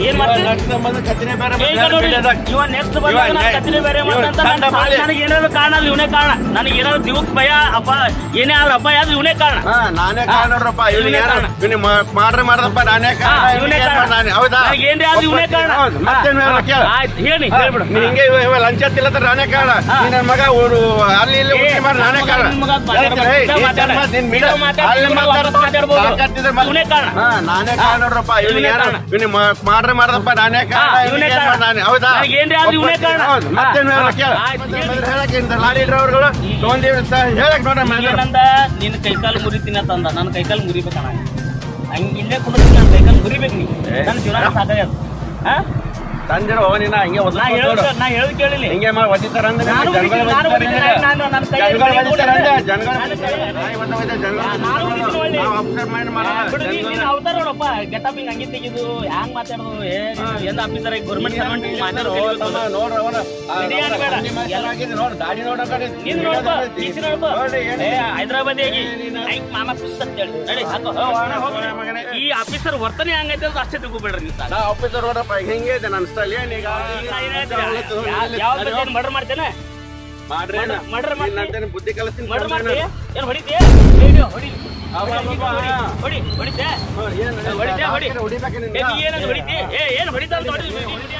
ಏನ್ ಮಾಡ್ತಿ ರಕ್ತ ಸಂಬಂಧ ಕತ್ತಿನೇ ಬೇರೆ ಏ, ಈಗ ನೋಡಿ ಇವ ನೆಕ್ಸ್ಟ್ ಬಂದಾಗ ಇವ ನಾನು ನೆ- ಕತ್ತಿಲೆ ಬೇರೆ ಇವ ಮಾಡ್ದಂತ ಚಂದ ನನ್ನ ಬರ್ಲಿ. ನನಗೆ ಏನಾದ್ರು ಕಾರಣ ಅದು ಇವನೇ ಕಾರಣ ನನಗೆ ಏನಾದ್ರು ಜೀವಕ್ಕೆ ಭಯ ಅಪ್ಪ ಏನೇ ಆದ್ರೂ ಅಪಾಯ ಆದ್ರೆ ಇವನೇ ಕಾರಣ ಹಾ ನಾನೇ ಕಾರಣ ನೋಡ್ರಪ್ಪ ಇವನೇ ಇವ್ನಿಗೆ ಯಾರು ಕಾರಣ. ಇವ್ನಿಗೆ ಮಾ- ಮಾಡ್ರೆ ಮಾಡ್ದಪ್ಪ ನಾನೇ ಹಾ, ಕಾರಣ ಇವನೇ ಇವ್ನಿಗೆ ಏನ್ ಕಾರಣ ಮಾಡ್ದೆ ನಾನೇ ಹೌದಾ ನನಗೆ ಏನ್ರಿ ಆದ್ರೂ ಇವನೇ ಕಾರಣ ಹೌದು ಮತ್ತೇನ್ ಹಾ, ಹೇಳ್ಬೇಕು ಹೇಳು? ಆಯ್ತು ಹೇಳಿ ಹಾ, ಹೇಳ್ಬಿಡು ನೀ ಹಿಂಗೆ ಇವ- ಇವ ಲಂಚ ತಿಲ್ಲತ್ರ ನಾನೇ ಕಾರಣ ಹಾ. ನೀ ನನ್ ಮಗ ಊರು ಅಲ್ಲಿ ಇಲ್ಲಿ ಏ, ಉಳ್ಕೆ ಮಾಡಿ ನಾನೇ ನನ್ನ ಕಾರಣ ಮಗ ಮಾತಾಡ್ಬೇಡ. ಹೇಳ್ತೀನಿ, ಏಯ್, ಇದ್ದಾಗ ನೀನ್ ಮಾತಾಡ. ಚಂದ ಮಾತ್ ನೀನ್ ಬಿಡು. ಇದ್ದಾಗ ಮಾತಾಡ, ಅಲ್ಲಿ ಇದ್ದಾಗ ಮಾತಾಡು. ಮಾತಾಡ್ಬೋದು. ತಾಕತ್ತಿದ್ರೆ ಮಾತ್- ಇವನೇ ಕಾರಣ. ಹಾ, ನಾನೇ ಕಾರಣ ನೋಡ್ರಪ್ಪ ಇವ್ನಿಗೆ ಇವನೇ ಯಾರು ಕಾರಣ. ಇವ್ನಿಗೆ ಮಾ- ಮಾಡ್ರೆ ಮಾಡ್ದಪ್ಪ ನಾನೇ ಕಾರಣ ಹಾ, ಇವ್ನಿಗೆ ಇವನೇ ಏನ್ ಕಾರಣ. ಮಾಡ್ದೆ ನಾನೇ ಹೌದಾ ನನಗೆ ಏನ್ರಿ ಆದ್ರೂ ಇವನೇ ಕಾರಣ. ಹೌದು ಮತ್ತೇನ್ ಹಾ, ಹೇಳ್ಬೇಕು ಹೇಳು? ಆಯ್ತು, ಮತ್ತೆ ಹೇಳಿ. ಮೊದ್ಲು ಹೇಳಕ್ಕೆ ಇಂಥ ಲಾರಿ ಡ್ರೈವರ್ಗಳು ತೊಗೊಂಡಿವಿ ಅಂತ ಹೇಳಕ್ ನೋಡ ಏನಂದ ನಿನ್ನ ಕೈಕಾಲು ಮುರಿತೀನಿ ಅಂತ ಅಂದ ನನ್ನ ಕೈಕಾಲು ಮುರಿಬೇಕಣ್ಣ ಹಂಗ ಇಲ್ಲೇ ಕುಂದ್ರತೀನಿ ನನ್ನ ಕೈಕಾಲು ಮುರಿಬೇಕು ನೀ ನನ್ನ ಜೀವನ ಸಾಕಾಗ್ಯದ ಹಾ ತಂದಿರೋ ಅವನಿನ ಹಿಂಗೆ ನಾ ಒದ್ಕೊಂಡು ಹೇಳೋದು ನೋಡು. ನಾ ಹೇಳೋದು ಕೇಳಿಲ್ಲ ಹಿಂಗೆ ಮಾಡಿ ಒದಿತಾರ ಅಂದ್ರೆ ನಾನು ಜನಗಳು ಹೊಡಿತೀನಿ, ನಾನು ಒದಿತಾರೆ ಹೊಡಿತೀನಿ, ನಿನಗೆ. ನಾನು- ನನ್ನ ಕೈ ಜನಗಳು ಕೈ ಒದಿತಾರೆ ಅಂದ್ರೆ ಕೊಡ್ತಾರೆ. ಜನಗಳು ನಾನು ಒದಿತಾರೆ. ಕೈ- ನಾಯಿ ಬಂದು ಒಯ್ದ ಜನಗಳು ನಾನು ಹೊಡಿತೀನಿ ಒಳ್ಳೆ. ನಾವು observe ಮಾಡಿ ಮಾಡಲ್ಲ. ಬಿಡು, ನೀನ್- ಜನಗಳು- ನೀನ್ ಅವತಾರ ನೋಡಪ್ಪ ಗೆಟಪ್ ಹಿಂಗ್ ಹಂಗೆ ತೆಗಿದು ಹ್ಯಾಂಗ್ ಮಾತಾಡೋದು ಏ ಎಂದ ಆಫೀಸರ್ ಗೌರ್ಮೆಂಟ್ ಸರ್ವೆಂಟ್ ಮಾತಾಡೋ ನೋಡು ತಮ್ಮ, ನೋಡು ಅವನ. ಆ, ಬಿಡಿ ನೋಡು, ಅನ್ಬೇಡ. ಕಣ್ಣಿ ಮನುಷ್ಯನ ಹಾಕಿದ್ದು ನೋಡು, ದಾಡಿ ನೋಡು ಆ ಕಡೆ. ನೀನು ನೋಡ್ಕೋ ಈಚೆ ನೋಡ್ಕೋ ನೋಡಿ, ಏನು? ಏ ಹೈದರಾಬಾದ್ ಆಗಿ ಐಕ್ ಮಾಮ ಪಿಸ್ ಅಂತ ಹೇಳಿ ನಡಿ ಹಾಕೋ ಹೋ, ಹೋಗೋಣ, ಹೋಗೋಣ. ಮಗನೇ. ಈ ಆಫೀಸರ್ ವರ್ತನೆ ಹಂಗೈತೆ ಅಂತ ಅಷ್ಟೇ ತಿಳ್ಕೊಬೇಡ್ರಿ ನೀವು ಸಾಕು. ನಾ ಆಫೀಸರ್ ನೋಡಪ್ಪ ಹಿಂಗೆ ಇದೆ ನನ್ನ ಸ್ಟೈಲ್ ಏನೀಗ ಯಾವ ಮರ್ಡರ್ ಮಾಡ್ತೇನೆ ಮಾಡ್ರಿ ಅಣ್ಣ. ಮರ್ಡರ್ ಮಾಡ್ತೀನಿ ನಿನ್ನಂತೇನು ಬುದ್ಧಿ ಕಲಿಸ್ತೀನಿ ಮರ್ಡರ್ ಕಣಣ್ಣ. ಮಾಡ್ತೀಯ ಏನ್ ಹೊಡಿತೀಯ ಏನು ಹೊಡಿ ಅವ, ಅವ, ಅವ, ಹೊಡಿ ಹಾ. ಹೊಡಿ ಹೊಡಿತೆ ಹಾ, ಏನು ನಿನ್ನ ಹೊಡಿತೆ ಹೊಡಿ ಡಾಕ್ಟರ್ ಹೊಡಿಬೇಕು ನಿನ್ನ? ಏ, ನೀ ಏನಂತ ಹೊಡಿತಿ ಏ ಏನು ಹೊಡಿತಾ ಅಂತ ಹೊಡಿ ಹೊಡಿ, ಹೊಡಿ.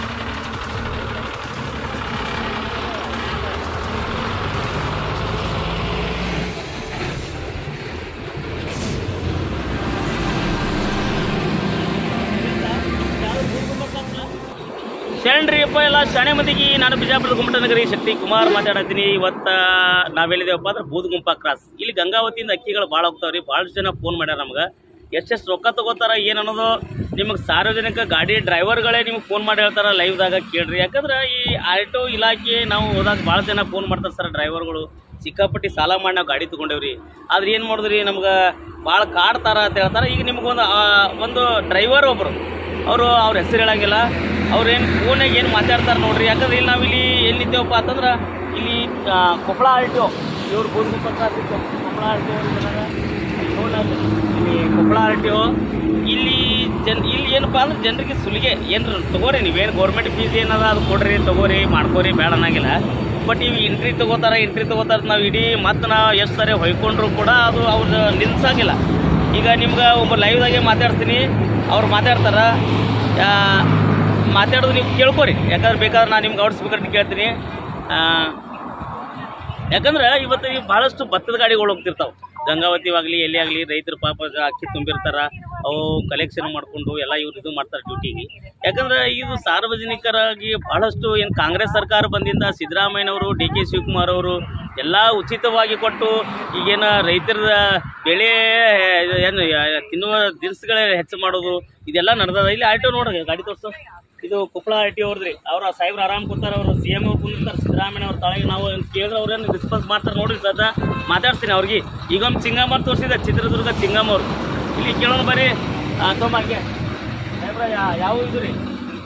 ಶರಣ್ರಿ ಅಪ್ಪ ಎಲ್ಲ ಶಾಣೆ ಮಂದಿಗೆ ನಾನು ಬಿಜಾಪುರದ ಗುಮ್ಮಟನಗರಿ ಶಕ್ತಿ ಕುಮಾರ್ ಮಾತಾಡತ್ತೀನಿ ಇವತ್ತ ನಾವೆಲ್ಲಿದೇವಪ್ಪ ಅಂದ್ರೆ ಬೂದಗುಂಪ ಕ್ರಾಸ್ ಇಲ್ಲಿ ಗಂಗಾವತಿಯಿಂದ ಅಕ್ಕಿಗಳು ಭಾಳ ಹೋಗ್ತಾವ್ರಿ ಭಾಳಷ್ಟು ಜನ ಫೋನ್ ಮಾಡ್ಯಾರ ನಮ್ಗೆ ಎಷ್ಟೆಷ್ಟು ರೊಕ್ಕ ತಗೋತಾರ ಏನು ಅನ್ನೋದು ನಿಮಗೆ ಸಾರ್ವಜನಿಕ ಗಾಡಿ ಡ್ರೈವರ್ಗಳೇ ನಿಮ್ಗೆ ಫೋನ್ ಮಾಡಿ ಹೇಳ್ತಾರ ಲೈವ್ದಾಗ ಕೇಳ್ರಿ ಯಾಕಂದ್ರೆ ಈ ಆಟೋ ಇಲಾಖೆ ನಾವು ಹೋದಾಗ ಭಾಳ ಜನ ಫೋನ್ ಮಾಡ್ತಾರೆ ಸರ್ ಡ್ರೈವರ್ಗಳು ಸಿಕ್ಕಾಪಟ್ಟಿ ಸಾಲ ಮಾಡಿ ನಾವು ಗಾಡಿ ತೊಗೊಂಡೇವ್ರಿ ಆದ್ರೆ ಏನು ಮಾಡಿದ್ರಿ ನಮ್ಗೆ ಭಾಳ ಕಾಡ್ತಾರ ಅಂತ ಹೇಳ್ತಾರೆ ಈಗ ನಿಮ್ಗೊಂದು ಆ, ಒಂದು ಡ್ರೈವರ್ ಒಬ್ಬರು ಅವರು ಅವ್ರ ಹೆಸರು ಹೇಳಂಗಿಲ್ಲ ಅವ್ರೇನು ಫೋನಾಗ ಏನು ಮಾತಾಡ್ತಾರೆ ನೋಡ್ರಿ ಯಾಕಂದ್ರೆ ಇಲ್ಲಿ ನಾವು ಇಲ್ಲಿ ಎಲ್ಲಿ ನಿಂತೇವಪ್ಪ ಅಂತಂದ್ರೆ ಇಲ್ಲಿ ಆ, ಕೊಪ್ಪಳ ಆರ್ ಟಿ ಒ ಇವ್ರು ಬೋಧಿ ಪತ್ರ ಕೊಪ್ಪಳ ಆರ್ ಟಿ ಒ ಇಲ್ಲಿ ಕೊಪ್ಪಳ ಆರ್ ಟಿ ಒ ಇಲ್ಲಿ ಜನ್ ಇಲ್ಲಿ ಏನಪ್ಪ ಅಂದ್ರೆ ಜನರಿಗೆ ಸುಲಿಗೆ ಏನು ತಗೋರಿ ನೀವೇನು ಗೌರ್ಮೆಂಟ್ ಫೀಸ್ ಏನದ ಅದು ಕೊಡ್ರಿ ತಗೋರಿ ಮಾಡ್ಕೋರಿ ಬೇಡ ಅನ್ನಂಗಿಲ್ಲ ಬಟ್ ಇವು ಎಂಟ್ರಿ ತಗೋತಾರ ಎಂಟ್ರಿ ತಗೋತಾರ ನಾವು ಇಡೀ ಮತ್ತೆ ನಾವು ಎಷ್ಟು ಸರಿ ಹೊಯ್ಕೊಂಡ್ರು ಕೂಡ ಅದು ಅವ್ರದ್ದು ನಿಲ್ಸಂಗಿಲ್ಲ ಈಗ ನಿಮ್ಗೆ ಒಬ್ಬ ಲೈವ್ದಾಗೆ ಮಾತಾಡ್ತೀನಿ ಅವ್ರು ಮಾತಾಡ್ತಾರ ಆ, ಮಾತಾಡೋದು ನೀವು ಕೇಳ್ಕೊರಿ ಯಾಕಂದ್ರೆ ಬೇಕಾದ್ರೆ ನಾನು ನಿಮ್ಗೆ ಔಟ್ ಸ್ಪೀಕರ್ ಕೇಳ್ತೀನಿ ಆ, ಯಾಕಂದ್ರೆ ಇವತ್ತು ಈ ಭಾಳಷ್ಟು ಭತ್ತದ ಗಾಡಿಗಳು ಹೋಗ್ತಿರ್ತಾವೆ ಗಂಗಾವತಿ ಆಗಲಿ ಎಲ್ಲಿ ಆಗಲಿ ರೈತರು ಪಾಪ ಅಕ್ಕಿ ತುಂಬಿರ್ತಾರ ಅವು ಕಲೆಕ್ಷನ್ ಮಾಡಿಕೊಂಡು ಎಲ್ಲ ಇವ್ರು ಇದು ಮಾಡ್ತಾರೆ ಡ್ಯೂಟಿಗೆ ಯಾಕಂದ್ರೆ ಇದು ಸಾರ್ವಜನಿಕರಾಗಿ ಬಹಳಷ್ಟು ಏನು ಕಾಂಗ್ರೆಸ್ ಸರ್ಕಾರ ಬಂದಿಂದ ಸಿದ್ದರಾಮಯ್ಯನವರು ಡಿ ಕೆ ಶಿವಕುಮಾರ್ ಅವರು ಎಲ್ಲ ಉಚಿತವಾಗಿ ಕೊಟ್ಟು ಈಗೇನು ರೈತರ ಬೆಳೆ ಏನು ತಿನ್ನುವ ದಿನಸುಗಳ ಹೆಚ್ಚು ಮಾಡೋದು ಇದೆಲ್ಲ ನಡೆದದ ಇಲ್ಲಿ ಆಟೋ ನೋಡ್ರಿ ಗಾಡಿ ತೋರಿಸು ಇದು ಕೊಪ್ಪಳ ಆರ್ ಟಿ ಅವ್ರದ್ರಿ ಅವ್ರ ಸಾಹೇಬ್ರು ಆರಾಮ್ ಕೂತಾರ ಅವರು ಸಿ ಎಂ ಅವ್ರು ಕುಂದಿರ್ತಾರೆ ಸಿದ್ದರಾಮಯ್ಯ ಅವ್ರ ತಾಳಿಗೆ ನಾವು ಏನ್ ಕೇಳಿದ್ರೆ ಅವ್ರೇನು ರೆಸ್ಪಾನ್ಸ್ ಮಾಡ್ತಾರೆ ನೋಡ್ರಿ ಸದ ಮಾತಾಡ್ತೀನಿ ಅವ್ರಿಗೆ ಈಗೊಮ್ಮೆ ಚಿಂಗಮ್ಮ ಅಂತ ತೋರಿಸಿದೆ ಚಿತ್ರದುರ್ಗ ಚಿಂಗಮ್ಮ ಅವರು ಇಲ್ಲಿ ಕೇಳೋಣ ಬರ್ರಿ ತೊಂಬ ಹಂಗೆ ಸಾಹೇಬ್ರ ಯಾ- ಯಾವ ಇದು ರೀ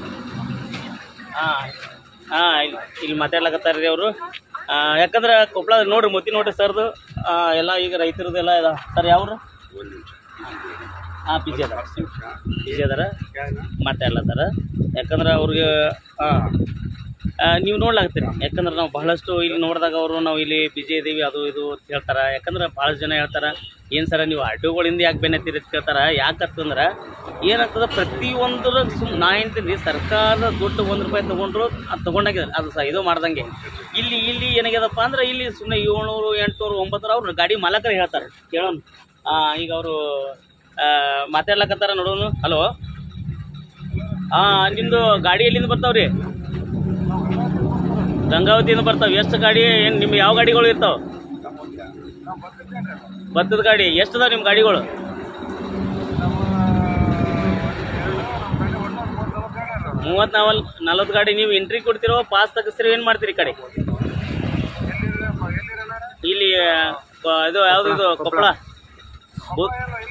ಹಾಂ ಹಾಂ ಇಲ್ಲಿ ಇಲ್ಲಿ ಮಾತಾಡ್ಲಕತ್ತಾರ ರೀ ಅವರು ಯಾಕಂದ್ರೆ ಕೊಪ್ಪಳ ನೋಡ್ರಿ ಮೊತ್ತಿ ನೋಡ್ರಿ ಸರ್ದು ಆ, ಎಲ್ಲ ಈಗ ರೈತರದೆಲ್ಲ ಇದೆ ಸರ್ ಯಾವ್ರು ಹಾಂ ಪಿ ಜಿ ಅದಾರ ಪಿ ಜಿ ಅದಾರ ಮಾತಾಡ್ಲತ್ತಾರ ಯಾಕಂದ್ರೆ ಅವ್ರಿಗೆ ಹಾಂ ನೀವು ನೋಡ್ಲಾಗ್ತೀರಿ ಯಾಕಂದ್ರೆ ನಾವು ಬಹಳಷ್ಟು ಇಲ್ಲಿ ನೋಡಿದಾಗ ಅವರು ನಾವು ಇಲ್ಲಿ ಬಿಜಿ ಇದ್ದೀವಿ ಅದು ಇದು ಅಂತ ಹೇಳ್ತಾರೆ ಯಾಕಂದ್ರೆ ಭಾಳಷ್ಟು ಜನ ಹೇಳ್ತಾರೆ ಏನು ಸರ ನೀವು ಆಟೋಗಳಿಂದ ಯಾಕೆ ಬೆನ್ನತ್ತೀರಿ ಅಂತ ಕೇಳ್ತಾರೆ ಯಾಕಂತಂದ್ರೆ ಏನಾಗ್ತದೆ ಪ್ರತಿಯೊಂದರ ಸುಮ್ ನಾ ಹೇಳ್ತೀನಿ ಸರ್ಕಾರದ ದುಡ್ಡು ಒಂದು ರೂಪಾಯಿ ತೊಗೊಂಡ್ರು ಅದು ತೊಗೊಂಡಾಗಿದೆ ಅದು ಸಹ ಇದು ಮಾಡ್ದಂಗೆ ಇಲ್ಲಿ ಇಲ್ಲಿ ಏನಾಗ್ಯದಪ್ಪ ಅಂದ್ರೆ ಇಲ್ಲಿ ಸುಮ್ಮನೆ ಏಳ್ನೂರು ಎಂಟುನೂರು ಒಂಬತ್ತು ಅವ್ರು ಗಾಡಿ ಮಾಲಕರು ಹೇಳ್ತಾರೆ ಕೇಳೋಣ ಆ, ಈಗ ಅವರು ಮಾತಾಡ್ಲಕತ್ತಾರ ನೋಡೋನು ಹಲೋ ಹಾಂ ನಿಮ್ಮದು ಗಾಡಿ ಎಲ್ಲಿಂದ ಬರ್ತಾವ್ರಿ ಗಂಗಾವತಿಯಿಂದ ಬರ್ತಾವೆ ಎಷ್ಟು ಗಾಡಿ ಏನು ನಿಮ್ಮ ಯಾವ ಗಾಡಿಗಳು ಇರ್ತಾವೆ ಭತ್ತದ ಗಾಡಿ ಎಷ್ಟು ಅದಾವ ನಿಮ್ಮ ಗಾಡಿಗಳು ಮೂವತ್ತು ನಾವಲ್ ನಲ್ವತ್ತು ಗಾಡಿ ನೀವು ಎಂಟ್ರಿ ಕೊಡ್ತಿರೋ ಪಾಸ್ ತೆಗಿಸ್ತೀರೋ ಏನು ಮಾಡ್ತೀರಿ ಈ ಕಡೆ ಇಲ್ಲಿ ಆ, ಇದು ಯಾವುದು ಇದು ಕೊಪ್ಪಳ ಬು-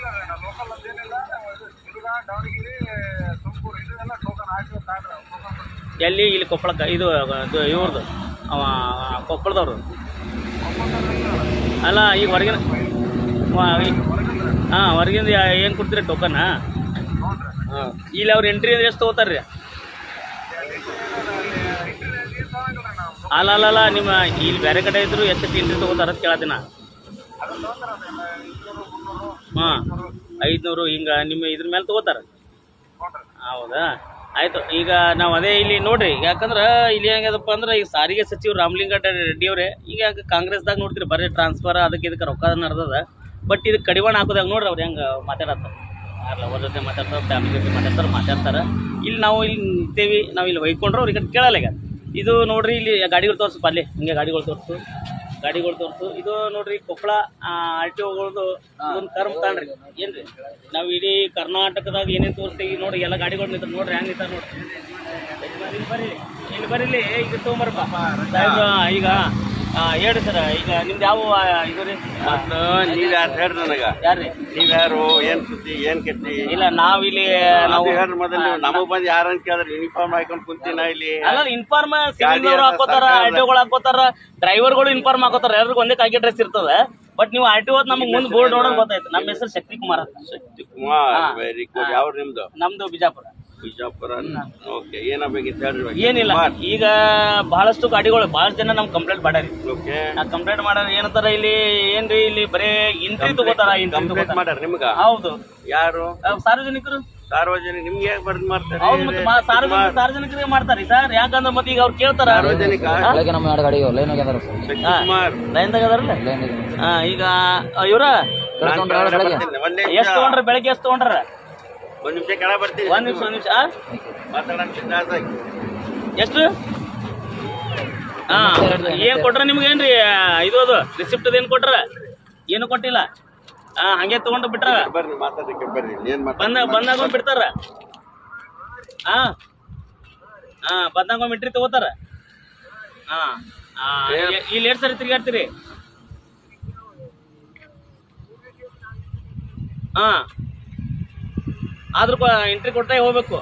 ಎಲ್ಲಿ ಇಲ್ಲಿ ಕೊಪ್ಪಳಕ್ಕೆ ಇದು ಇದು ಇವ್ರದ್ದು ಅವ ಕೊಪ್ಪಳದವ್ರು ಅಲ್ಲ ಈಗ ಹೊರಗಿನ ಹಾಂ ಹೊರಗಿಂದ ಏನು ಕೊಡ್ತೀರಿ ಟೋಕನ್ನ ಇಲ್ಲಿ ಅವ್ರ ಎಂಟ್ರಿ ಅಂದ್ರೆ ಎಷ್ಟು ತಗೋತಾರ್ರಿ ಅಲ್ಲ ಅಲ್ಲ ಅಲ್ಲ ನಿಮ್ಮ ಇಲ್ಲಿ ಬೇರೆ ಕಡೆ ಇದ್ರು ಎಷ್ಟು ಎಂಟ್ರಿ ತಗೋತಾರ ಅಂತ ಕೇಳತ್ತಿನ ಹಾಂ ಐದುನೂರು ಹಿಂಗೆ ನಿಮ್ಮ ಇದ್ರ ಮೇಲೆ ತಗೋತಾರ ಹೌದಾ ಆಯ್ತು ಈಗ ನಾವು ಅದೇ ಇಲ್ಲಿ ನೋಡ್ರಿ ಯಾಕಂದ್ರೆ ಇಲ್ಲಿ ಹೆಂಗದಪ್ಪ ಅಂದ್ರೆ ಈಗ ಸಾರಿಗೆ ಸಚಿವರು ರಾಮಲಿಂಗಡ್ಡ ರೆಡ್ಡಿ ಅವರೇ ಈಗ ಕಾಂಗ್ರೆಸ್ದಾಗ ನೋಡ್ತೀರಿ ಬರೀ ಟ್ರಾನ್ಸ್ಫರ್ ಅದಕ್ಕೆ ಇದಕ್ಕೆ ರೊಕ್ಕ ನಡ್ದದ ಬಟ್ ಇದು ಕಡಿವಾಣ ಹಾಕೋದಾಗ ನೋಡ್ರಿ ಅವ್ರು ಹೆಂಗೆ ಮಾತಾಡತ್ತಾರ ಯಾರ ಲವರ್ ಜೊತೆ ಮಾತಾಡ್ತಾರೆ ಫ್ಯಾಮಿಲಿ ಜೊತೆ ಮಾತಾಡ್ತಾರೆ ಮಾತಾಡ್ತಾರೆ ಇಲ್ಲಿ ನಾವು ಇಲ್ಲಿ ನಿಂತೇವಿ ನಾವು ಇಲ್ಲಿ ಒಯ್ಕೊಂಡ್ರೆ ಅವ್ರಿಗೆ ಕೇಳಲ್ಲ ಈಗ ಇದು ನೋಡ್ರಿ ಇಲ್ಲಿ ಗಾಡಿಗಳು ತೋರಿಸಪ್ಪ ಅಲ್ಲಿ ಹಿಂಗೆ ಗಾಡಿಗಳು ತೋರಿಸು ಗಾಡಿಗಳು ತೋರಿಸು ಇದು ನೋಡ್ರಿ ಕೊಪ್ಪಳ ಆರ್ ಟಿ ಒಗಳದು ಒಂದು ಕರ್ಮ್ ತಾಣ್ರಿ ಏನ್ರಿ ನಾವು ಇಡೀ ಕರ್ನಾಟಕದಾಗ ಏನೇನು ತೋರಿಸ್ತೀವಿ ನೋಡಿ ಎಲ್ಲ ಗಾಡಿಗಳು ನಿಂತ ನೋಡ್ರಿ ಹೆಂಗ್ ನಿಂತಾರ ನೋಡ್ರಿ ಇಲ್ಲಿ ಬರ್ರಿ ಇಲ್ಲಿ ಬರ್ರಿ ಇಲ್ಲಿ ಈಗ ತೊಗೊಂಬರಪ್ಪ ಸಾಹೇಬ್ರ, ಈಗ ಆ, ಹೇಳ್ರಿ ಸರ್ ಈಗ ನಿಮ್ದು ಯಾವ ಆ, ಇದು ರೀ ಮತ್ತ ನೀವ್ ಯಾರು ಹೇಳ್ರಿ ನನಗ ಯಾರ್ರಿ ನೀವ್ಯಾರು ಏನ್ ಸುದ್ದಿ ಏನ್ ಕೆತ್ತಿ ಇಲ್ಲ ನಾವಿಲ್ಲಿ ನಾವು ನಾವು ಹೇಳ್ರಿ ಮೊದಲು ನೀವು ನಮಗ್ ಬಂದ್ ಯಾರನ್ ಕೇಳಿದ್ರೆ ಯೂನಿಫಾರ್ಮ್ ಹಾಕೊಂಡ್ ಕುಂತಿನ ಇಲ್ಲಿ ಅಲ್ಲ ಇನ್ಫಾರ್ಮ್ ಸಿವಿಲ್ ಗಾಡಿ ಹಾಕೋತಾರ ಸರ್ಕಾರದ- ಆರ್ ಟಿ ಒಗಳು ಹಾಕೋತಾರ ಡ್ರೈವರ್ಗಳು ಇನ್ಫಾರ್ಮ್ ಹಾಕೋತಾರ ಎಲ್ರಿಗೂ ಒಂದೇ ಕಾಗಿ ಡ್ರೆಸ್ ಇರ್ತದ ಬಟ್ ನೀವು ಆರ್ ಟಿ ಒದ್ ನಮಗೆ ಮುಂದೆ ಬೋರ್ಡ್ ನೋಡೋದು ಗೊತ್ತಾಯ್ತು ನಮ್ಮ ಹೆಸರು ಶಕ್ತಿ ಕುಮಾರ್ ಅಂತ ಶಕ್ತಿ ಕುಮಾರ್ ವೆರಿ ಗುಡ್ ಯಾವ ನಿಮ್ದು ನಮ್ದು ಬಿಜಾಪುರ ಬಿಜಾಪುರ ಓಕೆ ಏನಾಗಬೇಕಿತ್ತು ಹೇಳ್ರಿ ಇವಾಗ? ಏನಿಲ್ಲ ಈಗ ಬಹಳಷ್ಟು ಗಾಡಿಗಳು ಬಹಳಷ್ಟು ಜನ ನಮ್ ಕಂಪ್ಲೇಂಟ್ ಮಾಡ್ಯಾರಿ ಓಕೆ ನಾ ಕಂಪ್ಲೇಂಟ್ ಮಾಡ್ಯಾರ ಏನಂತಾರ ಇಲ್ಲಿ ಏನ್ರಿ ಇಲ್ಲಿ ಬರೇ ಇಂಟ್ರಿ ತಗೋತಾರ ಇಂಟ್ರಿ ಕಂಪ್ಲೇಂಟ್ ತಗೋತಾರ ಮಾಡ್ಯಾರ ನಿಮ್ಗ ಹೌದು ಯಾರು ಅಹ್, ಸಾರ್ವಜನಿಕರು ಸಾರ್ವಜನಿಕ ನಿಮ್ಗೆ ಯಾಕೆ ಬರ್ದ್ ಮಾಡ್ತಾರೆ ಹೌದು ಮತ್ತೆ ಮಾ- ಸಾರ್ವಜನಿಕ ಸಾರ್ವಜನಿಕರಿಗೆ ಮಾಡ್ತಾರಿ ಸರ್ ಯಾಕಂದ್ರೆ ಮತ್ತೆ ಈಗ ಅವ್ರು ಕೇಳ್ತಾರ ಸಾರ್ವಜನಿಕ ಬೆಳಗ್ಗೆ ನಮ್ಮ ಎರಡು ಗಾಡಿ ಲೈನ್ ಆಗ್ಯದಾರ ಸರ್ ಶಕ್ತಿ ಹಾ. ಕುಮಾರ್ ಲೈನ್ದಾಗ ಅದಾರಲ್ಲ ಲೈನ್ ಹಾ ಈಗ ಅಹ್, ಇವ್ರ ನಾನ್ ಕೆಳಗಡೆ ಬರ್ತೀನಿ. ಒಂದ್ ನಿಮಿಷ ಎಷ್ಟು ತಗೊಂಡ್ರ ಬೆಳಗ್ಗೆ ಎಷ್ಟು ತಗೊಂಡ್ರ ಒಂದ್ ನಿಮಿಷ ಕೆಳ ಬರ್ತೀನಿ ಒಂದ್ ನಿಮಿಷ ಒಂದ್ ನಿಮಿಷ ಆ? ಮಾತಾಡೋಣ ಸಿದ್ಧಾರ್ಥ ಎಷ್ಟು ಹಾ ಏನ್ ಕೊಟ್ರ ನಿಮ್ಗೆ ಏನ್ರಿ ಇದು ಅದು ರಿಸಿಪ್ಟ್ ಏನ್ ಕೊಟ್ರ ಏನು ಕೊಟ್ಟಿಲ್ಲ ಹಾ ಹಂಗೆ ತಗೊಂಡು ಬಿಟ್ರ ಬರ್ರಿ ಮಾತಾಡಕ್ಕೆ ಬರ್ರಿ ಏನ್ ಬಂದ ಬಂದಾಗ ಒಂದ್ ಬಿಡ್ತಾರ ಹಾ ಹಾ ಬಂದಾಗ ಒಂದ್ ಮಿಟ್ರಿ ತಗೋತಾರ ಹಾ ಆ, ಇ- ಇಲ್ಲಿ ಎರಡ್ ಸರಿ ತಿರ್ಗಾಡ್ತೀರಿ ಹಾ ಆದ್ರೂ ಎಂಟ್ರಿ ಕೊಟ್ಟರೆ ಹೋಗ್ಬೇಕು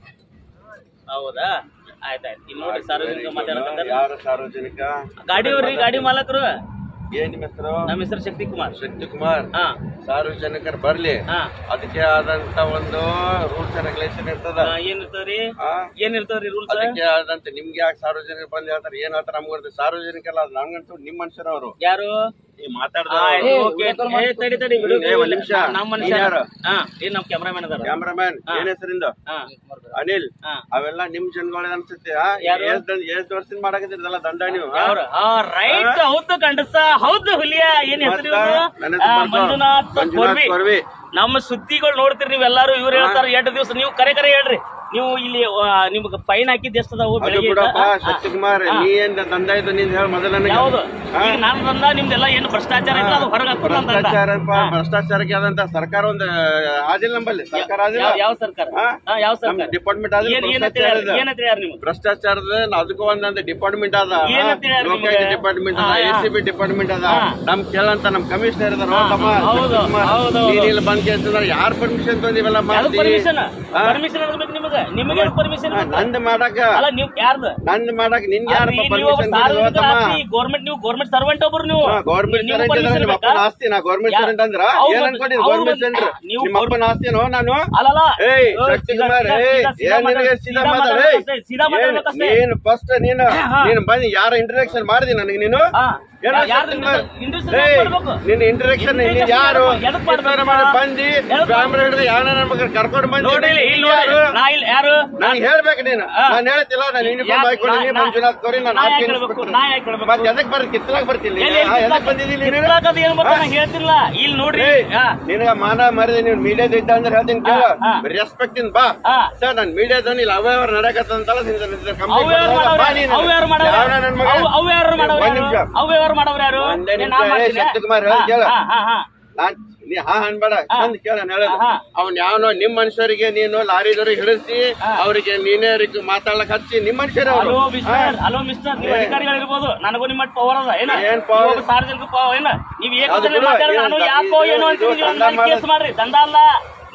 ಹೌದಾ ಆಯ್ತಾಯ್ತು ಇಲ್ಲಿ ನೋಡಿ ಸಾರ್ವಜನಿಕ ಮಾತಾಡ್ತಾರೆ ಯಾರು ಸಾರ್ವಜನಿಕ ಗಾಡಿ ಅವ್ರಿ ಗಾಡಿ ಮಾಲಕರು ಏನ್ ನಿಮ್ಮ ಹೆಸರು ನಮ್ಮ ಹೆಸರು ಶಕ್ತಿ ಕುಮಾರ್ ಶಕ್ತಿ ಕುಮಾರ್ ಹಾ ಸಾರ್ವಜನಿಕರು ಬರ್ಲಿ ಹಾ ಅದಕ್ಕೆ ಆದಂತ ಒಂದು ರೂಲ್ಸ್ ಅಂಡ್ ರೆಗ್ಯುಲೇಷನ್ ಇರ್ತದ ಆ, ಏನ್ ಇರ್ತಾವ್ರಿ ಆ, ಏನ್ ಇರ್ತಾವ್ರಿ ರೂಲ್ಸ್ ಅದಕ್ಕೆ ಆದಂತ ನಿಮ್ಗೆ ಯಾಕೆ ಸಾರ್ವಜನಿಕರು ಬಂದ್ ಹೇಳ್ತಾರೆ ಏನ್ ಹೇಳ್ತಾರೆ ನಮ್ಗೆ ಗೊತ್ತಿಲ್ಲ. ಸಾರ್ವಜನಿಕರಲ್ಲ ಅದು ನಮ್ಗಂತೂ ನಿಮ್ ಮನುಷ್ಯರು ಅವರು ಯಾರು ಈ ಮಾತಾಡ್ದ ಆಯ್ತು, okay. ಏ, ತಡಿ ತಡಿ ಬಿಡು ಏ, ಒಂದ್ ನಿಮಿಷ. ನಮ್ಮ ಮನುಷ್ಯ ನೀನ್ ಯಾರು? ಹಾ ಏನ್ ನಮ್ ಕ್ಯಾಮ್ರಾಮನ್ ಅದಾರ ಕ್ಯಾಮ್ರಾಮ್ಯಾನ್ ಏನ್ ಹೆಸರಿಂದ ಹಾ ಅನಿಲ್ ಹಾ ಅವೆಲ್ಲ ನಿಮ್ ಜನಗಳ ಅನ್ಸುತ್ತೆ ಯಾರು? ಎಷ್ಟ್ ವರ್ಷದಿಂದ ಮಾಡಕತ್ತಿರಲ್ಲ ದಂಡ ನೀವು ಆ? ಯಾವ್ರು ಹಾ ರೈಟ್ ಹೌದು ಗಂಡಸ ಹೌದು ಹುಲಿಯ ಏನ್ ಹೆಸರು ಮತ್ತ? ಇವ್ರು? ನನ್ನ ಹೆಸರು ಆ, ಬರ್ಕೊ. ಮಂಜುನಾಥ್ ಮಂಜುನಾಥ್ ಕೊರ್ವಿ. ಕೊರ್ವಿ. ನಮ್ಮ ಸುದ್ದಿಗಳು ನೋಡ್ತೀರಿ ನೀವೆಲ್ಲಾರು ಇವ್ರು ಹೇಳ್ತಾರ ಎರಡು ದಿವಸ ನೀವು ಕರೆ ಕರೆ ಹೇಳ್ರಿ ನೀವು ಇಲ್ಲಿ ಆ, ನಿಮ್ಗೆ ಫೈನ್ ಹಾಕಿದ್ ಎಷ್ಟು ಅದಾವು ಅದು ಬೆಳಗ್ಗೆ ಬಿಡಪ್ಪ ಶಕ್ತಿಕುಮಾರ್ ನೀ ಏನ್ ದಂಡ ಇದು ನೀನ್ ಹೇಳ ಮೊದಲ ನನಗೆ. ಯಾವ್ದು ಆ? ಈಗ ನಾನು ಬಂದ ನಿಮ್ದೆಲ್ಲ ಏನು ಭ್ರಷ್ಟಾಚಾರ ಇಲ್ಲ ಅದು ಹೊರಗೆ ಹಾಕೋದು ಅಂತ ಅಂದ. ಭ್ರಷ್ಟಾಚಾರ ಭ್ರಷ್ಟಾಚಾರಕ್ಕೆ ಆದಂತ ಸರ್ಕಾರ ಒಂದು ಆದಿಲ್ಲ ನಂಬಲ್ಲಿ ಸರ್ಕಾರ ಆದಿಲ್ಲ ಯಾವ- ಯಾವ ಸರ್ಕಾರ ಆ? ಹಾ, ಯಾವ ನಮ್ ಸರ್ಕಾರ ಡಿಪಾರ್ಟ್ಮೆಂಟ್ ಆದಿಲ್ಲ ಏನ್ ಏನಂತ ಭ್ರಷ್ಟಾಚಾರದ ಏನಂತ ಹೇಳ್ಯಾರ ನಿಮ್ಗೆ ಭ್ರಷ್ಟಾಚಾರದ ಅದಕ್ಕೂ ಒಂದೊಂದು ಡಿಪಾರ್ಟ್ಮೆಂಟ್ ಅದ ಏನಂತ ಹೇಳ್ಯಾರ ಲೋಕಾಯುಕ್ತ ನಿಮ್ಗೆ? ಡಿಪಾರ್ಟ್ಮೆಂಟ್ ಅದ ಹಾ, ಎಸ್ ಹಾ. ಸಿ ಬಿ ಡಿಪಾರ್ಟ್ಮೆಂಟ್ ಅದ ಹಾ. ನಮ್ ಕೇಳಂತ ನಮ್ ಕಮಿಷನರ್ ಇದಾರ ಹಾ, ತಮ್ಮ ಹೌದು, ಶಿವಕುಮಾರ್. ಹೌದು, ನೀನ್ ಹೌದು. ಇಲ್ಲಿ ಬಂದ್ ಕೇಳ್ತಿದ್ರ ಯಾರ್ ಪರ್ಮಿಷನ್ ತಂದಿವೆಲ್ಲ ಯಾವ್ದು ಮಾಡ್ತಿ ಪರ್ಮಿಷನ್ ಹಾ? ಪರ್ಮಿಷನ್ ಇರ್ಬೇಕು ನಿಮಗೆ ನಿಮಗೆ ಪರ್ಮಿಷನ್ ಹಾ, ನಂದ್ ಮಾಡಕ ಅಲ್ಲ ನೀವು ಯಾರ್ದು ನಂದ್ ಮಾಡಕ್ ನಿನ್ಗೆ ಯಾರು ನೀವು ಪರ್ಮಿಷನ್ ಗೌರ್ಮೆಂಟ್ ನೀವು ಗೌರ್ಮೆಂಟ್ ಸರ್ವೆಂಟ್ ಒಬ್ರು ನೀವು ಗೌರ್ಮೆಂಟ್ ನೀವು ಸರ್ವೆಂಟ್ permission ನಿಮ್ಮ ಬೇಕಾ? ಅಪ್ಪನ ಆಸ್ತಿ ನಾ ಗೌರ್ಮೆಂಟ್ ಯಾ- ಸರ್ವೆಂಟ್ ಅಂದ್ರ ಹೌದು, ಏನ್ ಅನ್ಕೊಂಡಿದ್ ಹೌದು, ಗೌರ್ಮೆಂಟ್ ಸೆಂಟರ್ ನೀವು ನಿಮ್ಮ ಅಪ್ಪನ ಆಸ್ತಿನೋ ನಾನು ಅಲ್ಲಲ್ಲ ಏಯ್ ಓ, ಶಕ್ತಿ ಸೀದಾ- ಕುಮಾರ್ ಸೀದಾ- ಏಯ್ ಸೀದಾ- ಏನ್ ನಿನಗೆ ಸೀದಾ ಸೀದಾ ಮಾತಾಡ ಮಾತಾಡ್ಬೇಕಷ್ಟೇ, ಸೀದಾ ಮಾತಾಡ್ಬೇಕಷ್ಟೇ. ನೀನು ಫಸ್ಟ್ ನೀನು ಹಾ. ನೀನು ಬಂದು ಯಾರ ಇಂಟ್ರಡಕ್ಷನ್ ಮಾಡಿದಿ ನನಗೆ ನೀನು ಹಾ. ಏನೋ ಯಾ- ಯಾರ್ದು ಶಕ್ತಿ ಕುಮಾರ್? introduction ಏಯ್, ಯಾಕ್ ಮಾಡ್ಬೇಕು? ನಿನ್ನ ಇಂಟ್ರಡಕ್ಷನ್ ನೀನ್ Introduction ಯಾರು ಎದಕ್ ಮಾಡ್ಬೇಕು? ವಿಚಾರ ಮಾಡಿ ಬಂದಿ ಎದಕ್ ಕ್ಯಾಮ್ರಾ ಹಿಡಿದು ಯಾರನ್ನ ಕರ್ಕೊಂಡು ಬಂದಿ ನೋಡಿ ಇಲ್ಲಿ ಇಲ್ಲಿ ನೋಡಿ ಯಾರು? ನಾ ಇಲ್ಲಿ ಯಾರು ನಾನು ಹೇಳ್ಬೇಕು ನೀನು ಹಾ. ನಾನು ಹೇಳ್ತಿಲ್ಲ ನಾನು ಯೂನಿಫಾರ್ಮ್ ಯಾಕ್- ಹಾಕೊಂಡಿನಿ ನಾ- ಮಂಜುನಾಥ್ ಕೋರಿ ನಾನು ನಾ ಯಾಕ್ ಹಾಕಿ ಹೇಳ್ಬೇಕು? ನಾ ಯಾಕ್ ಹೇಳ್ಬೇಕು? ಮತ್ತೆ ಎದಕ್ ಬರ್ತಿ ಕಿತ್ತಲಾಗ್ ಬರ್ತಿಲ್ಲ ಎಲ್ಲಿ- ಎಲ್ಲಿ ಎದಕ್ ಬಂದಿದ್ದೀನಿ ನೀನು ಕಿತ್ಲಾಕದು ಏನ್ ಬರ್ತಾನೆ ನಂಗ್ ಹೇಳ್ತಿಲ್ಲ ಇಲ್ಲಿ ನೋಡ್ರಿ ಏಯ್, ಹಾ. ನಿನಗ ಮಾನ ಮರ್ಯಾದೆ ನೀವು ಮೀಡಿಯಾದ ಇದ್ದ ಅಂದ್ರೆ ಹೇಳ್ತೀನಿ ಕೇಳ ಹಾ. ರೆಸ್ಪೆಕ್ಟ್ ಇನ್ ಬಾ ಹಾ. ಸರ್ ನಾನು ಮೀಡಿಯಾದ ಇಲ್ಲ ಅವ್ಯವಹಾರ ನಡೆಯಕತ್ತಂತಲ್ಲ ಅವು ಯಾರು ಮಾಡವ್ರು ಯಾರು? ಅವು ಯಾರು ಮಾಡವ್ರು ಯಾರು? ಅವು- ಅವು ಯಾರು ಮಾಡವ್ರು ಒಂದ್ ಯಾರು? ನಿಮಿಷ ಅವು ಯಾರು ಮಾಡವ್ರು ಯಾರು? ಒಂದೇ ಏನ್ ನಿಮಿಷ, ನಾ ಏ, ಮಾಡ್ತೀನಿ? ಶಕ್ತಿಕುಮಾರ್ ಹಾ, ಹೇಳು, ಕೇಳು. ಹಾ, ಹಾ, ಹಾ. ನಾನ್ ನೀ ಹಾ ಅನ್ಬೇಡ ಚಂದ ಕೇಳ ಹೇಳೋದು ಹಾ. ಅವ್ನ್ ಯಾವನೋ ನಿಮ್ ಮನುಷ್ಯರಿಗೆ ನೀನು ಲಾರಿದವ್ರು ಹಿಡಿಸಿ ಅವರಿಗೆ ನೀನೇ ರಿಕ್- ಮಾತಾಡ್ಲಕ್ ಹಚ್ಚಿ ನಿಮ್ ಮನುಷ್ಯರು ಹಲೋ ಅವರು ಮಿಸ್ಟರ್ ಹಲೋ ಮಿಸ್ಟರ್ ನೀವು ಅಧಿಕಾರಿಗಳಿರ್ಬೋದು ನನಗೂ ನಿಮ್ಮ ಪವರ್ ಅದ ಏನ ಏನ್ power? ನೀವು ಒಬ್ಬ ಸಾರ್ವಜನಿಕ ಪವರ್ ಏನ ನೀವ್ ಅದು ಏಕವಚನ ಬಿಡು, ಮಾತಾಡಿ ಇದು ನಾನು ದ- ಯಾಕೋ ಇದು- ಏನೋ ಇದು ಅಂತೀನಿ ದಂಡ ಕೇಸ್ ಮಾಡೋದು. ಮಾಡ್ರಿ ದಂಡ ಅಲ್ಲ